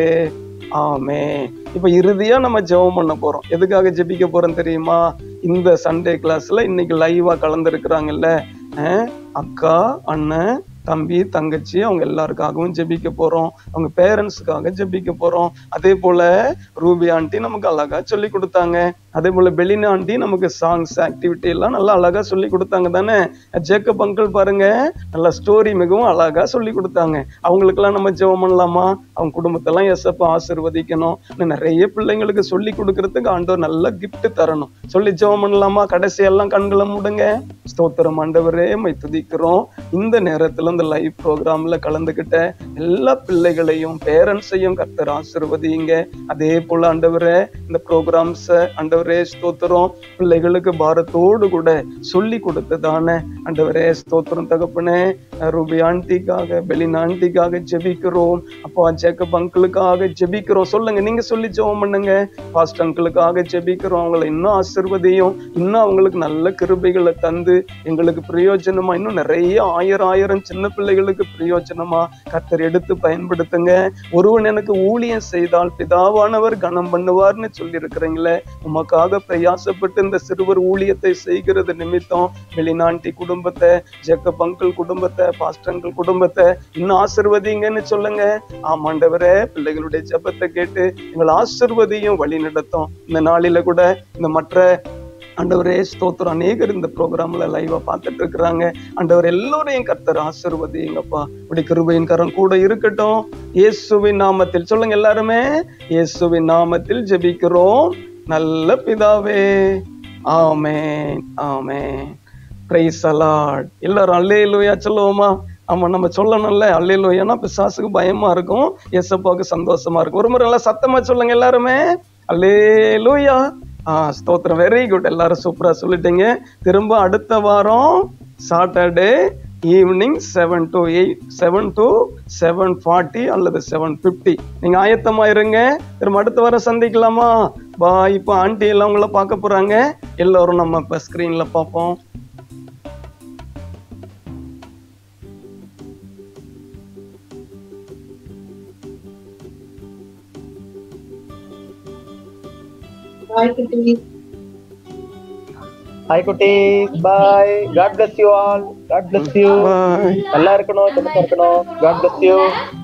ஆமே இப்ப இறுதியா நம்ம ஜெபம் பண்ண போறோம் எதுக்காக ஜெபிக்க போறோம் தெரியுமா இந்த சண்டே கிளாஸ்ல இன்னைக்கு லைவா கலந்துருக்கிறாங்கல்ல அஹ், அக்கா அண்ணன் தம்பி தங்கச்சி அவங்க எல்லாருக்காகவும் ஜெபிக்க போறோம் அவங்க பேரண்ட்ஸுக்காக ஜெபிக்க போறோம் அதே போல ரூபி ஆண்டி நமக்கு அழகா சொல்லி கொடுத்தாங்க அதே போல பெலினா ஆண்டி நமக்கு சாங்ஸ் ஆக்டிவிட்டி எல்லாம் நல்லா அழகா சொல்லி கொடுத்தாங்க தானே ஜேக்கப் அங்கிள் பாருங்க நல்ல ஸ்டோரி மிகவும் அழகா சொல்லி கொடுத்தாங்க அவங்களுக்கெல்லாம் நம்ம ஜெபம் பண்ணலாமா அவங்க குடும்பத்தெல்லாம் எஸ்எப்ப ஆசிர்வதிக்கணும் இன்னும் நிறைய பிள்ளைங்களுக்கு சொல்லி கொடுக்கறதுக்கு ஆண்டவர் நல்ல gift தரணும் சொல்லி ஜெபம் பண்ணலாமா கடைசியெல்லாம் கண்களை மூடுங்க ஸ்தோத்திரம் ஆண்டவரே மை துதிக்கிறோம் இந்த நேரத்துல இந்த லைவ் ப்ரோக்ராம்ல கலந்துக்கிட்ட எல்லா பிள்ளைகளையும் பேரண்ட்ஸையும் கர்த்தர் ஆசிர்வதிங்க அதே போல ஆண்டவரே இந்த ப்ரோக்ராம்ஸ ஆண்டவரே ஸ்தோத்திரம் பிள்ளைகளுக்கு பாரத்தோடு கூட சொல்லி கொடுத்ததானே ஆண்டவரே ஸ்தோத்திரம் தகப்பனே ரூபி ஆண்டிக்காக பெலின் ஆண்டிக்காக ஜெபிக்கிறோம் அப்பா ஜேக்கப் அங்கிளுக்காக ஜெபிக்கிறோம் சொல்லுங்க நீங்க சொல்லி ஜெபம் பண்ணுங்க பாஸ்ட் அங்கிளுக்காக ஜெபிக்கிறோம் அவங்களை இன்னும் ஆசிர்வதியும் இன்னும் அவங்களுக்கு நல்ல கிருபைகளை தந்து எங்களுக்கு பிரயோஜனமா இன்னும் நிறைய ஆயிரம் ஆயிரம் சின்ன பிள்ளைகளுக்கு பிரயோஜனமா கர்த்தர் எடுத்து பயன்படுத்துங்க ஒருவன் எனக்கு ஊழியம் செய்தால் பிதாவானவர் கனம் பண்ணுவார்னு சொல்லி இருக்கிறீங்களே உமக்காக நமக்காக பிரயாசப்பட்டு இந்த சிறுவர் ஊழியத்தை செய்கிறது நிமித்தம் வெளிநாட்டி குடும்பத்தை ஜெக்கப் அங்கிள் குடும்பத்தை பாஸ்டங்கள் குடும்பத்தை இன்னும் ஆசிர்வதிங்கன்னு சொல்லுங்க ஆமாண்டவரே பிள்ளைகளுடைய ஜெபத்தை கேட்டு எங்களை ஆசிர்வதியும் வழி நடத்தும் இந்த நாளில கூட இந்த மற்ற ஆண்டவரே ஸ்தோத்திரம் அநேகர் இந்த ப்ரோக்ராம்ல லைவா பார்த்துட்டு இருக்கிறாங்க ஆண்டவர் எல்லோரையும் கர்த்தர் ஆசிர்வதிங்கப்பா இப்படி கிருபையின் கரம் கூட இருக்கட்டும் இயேசுவின் நாமத்தில் சொல்லுங்க எல்லாருமே இயேசுவின் நாமத்தில் ஜெபிக்கிறோம் நல்ல பிதாவே ஆமென் ஆமென் பிரைஸ் அலாட் எல்லாரும் அல்லேலூயா சொல்லுவோமா ஆமா நம்ம சொல்லணும்ல அல்லேலூயானா பிசாசுக்கு பயமா இருக்கும் எசப்பாவுக்கு சந்தோஷமா இருக்கும் ஒரு முறை நல்லா சத்தமா சொல்லுங்க எல்லாருமே அல்லேலூயா ஆ ஸ்தோத்திரம் வெரி குட் எல்லாரும் சூப்பரா சொல்லிட்டீங்க திரும்ப அடுத்த வாரம் Saturday evening seven to eight seven to seven forty அல்லது செவன் ஃபிஃப்டி நீங்க ஆயத்தமா இருங்க திரும்ப அடுத்த வாரம் சந்திக்கலாமா பா இப்போ ஆண்டி எல்லாம் உங்களை பார்க்க போறாங்க எல்லாரும் நம்ம இப்போ ஸ்க்ரீன்ல பார்ப்போம் பாய் குட்டி ஹாய் குட்டி bye God bless you all God bless you bye நல்லா இருக்கணும் சந்தோஷமா இருக்கணும் காட் bless யூ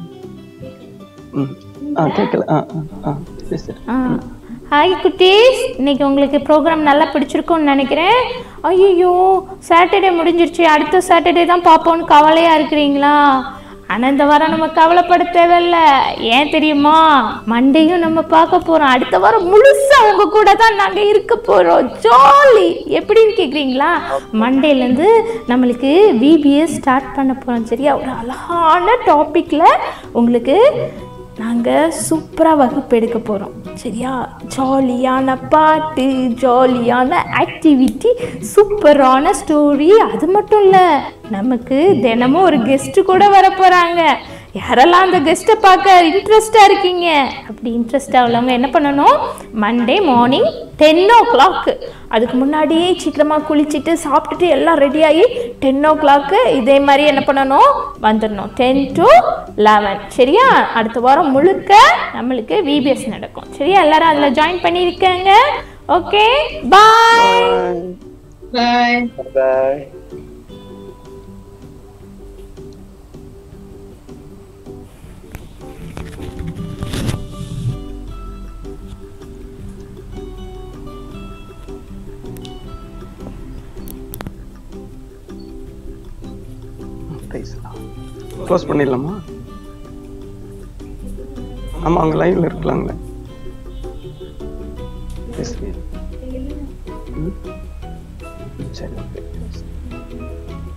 ம் ஆ கேட்கல ஆ ஆ ஆ பேசு ஆ ஹாய் குட்டீஸ் இன்னைக்கு உங்களுக்கு ப்ரோக்ராம் நல்லா பிடிச்சிருக்கும்னு நினைக்கிறேன் ஐயோ சாட்டர்டே முடிஞ்சிருச்சு அடுத்த சாட்டர்டே தான் பார்ப்போம்னு கவலையாக இருக்கிறீங்களா ஆனால் இந்த வாரம் நம்ம கவலைப்பட தேவையில்ல ஏன் தெரியுமா மண்டேயும் நம்ம பார்க்க போகிறோம் அடுத்த வாரம் முழுசாக உங்கள் கூட தான் நாங்கள் இருக்க போகிறோம் ஜாலி எப்படின்னு கேட்குறீங்களா மண்டேலேருந்து நம்மளுக்கு விபிஎஸ் ஸ்டார்ட் பண்ண போகிறோம் சரியா ஒரு அழகான டாப்பிக்கில் உங்களுக்கு நாங்கள் சூப்பராக வகுப்பு எடுக்க போகிறோம் சரியா ஜாலியான பாட்டு ஜாலியான ஆக்டிவிட்டி சூப்பரான ஸ்டோரி அது மட்டும் இல்லை நமக்கு தினமும் ஒரு கெஸ்ட்டு கூட வர போகிறாங்க யாரெல்லாம் அந்த கெஸ்ட்டை பார்க்க இன்ட்ரெஸ்டாக இருக்கீங்க அப்படி இன்ட்ரெஸ்டாக உள்ளவங்க என்ன பண்ணணும் Monday morning ten o'clock அதுக்கு முன்னாடியே சீக்கிரமாக குளிச்சுட்டு சாப்பிட்டுட்டு எல்லாம் ரெடியாகி டென் ஓ கிளாக்கு இதே மாதிரி என்ன பண்ணணும் வந்துடணும் டென் டு லெவன் சரியா அடுத்த வாரம் முழுக்க நம்மளுக்கு விபிஎஸ் நடக்கும் சரியா எல்லாரும் அதில் ஜாயின் பண்ணியிருக்கேங்க okay bye bye bye close பண்ணிடலாமா ஆமா அங்க லைன்ல இருக்கலாங்களே பேசுறீங்க ம்? சரி ஓகே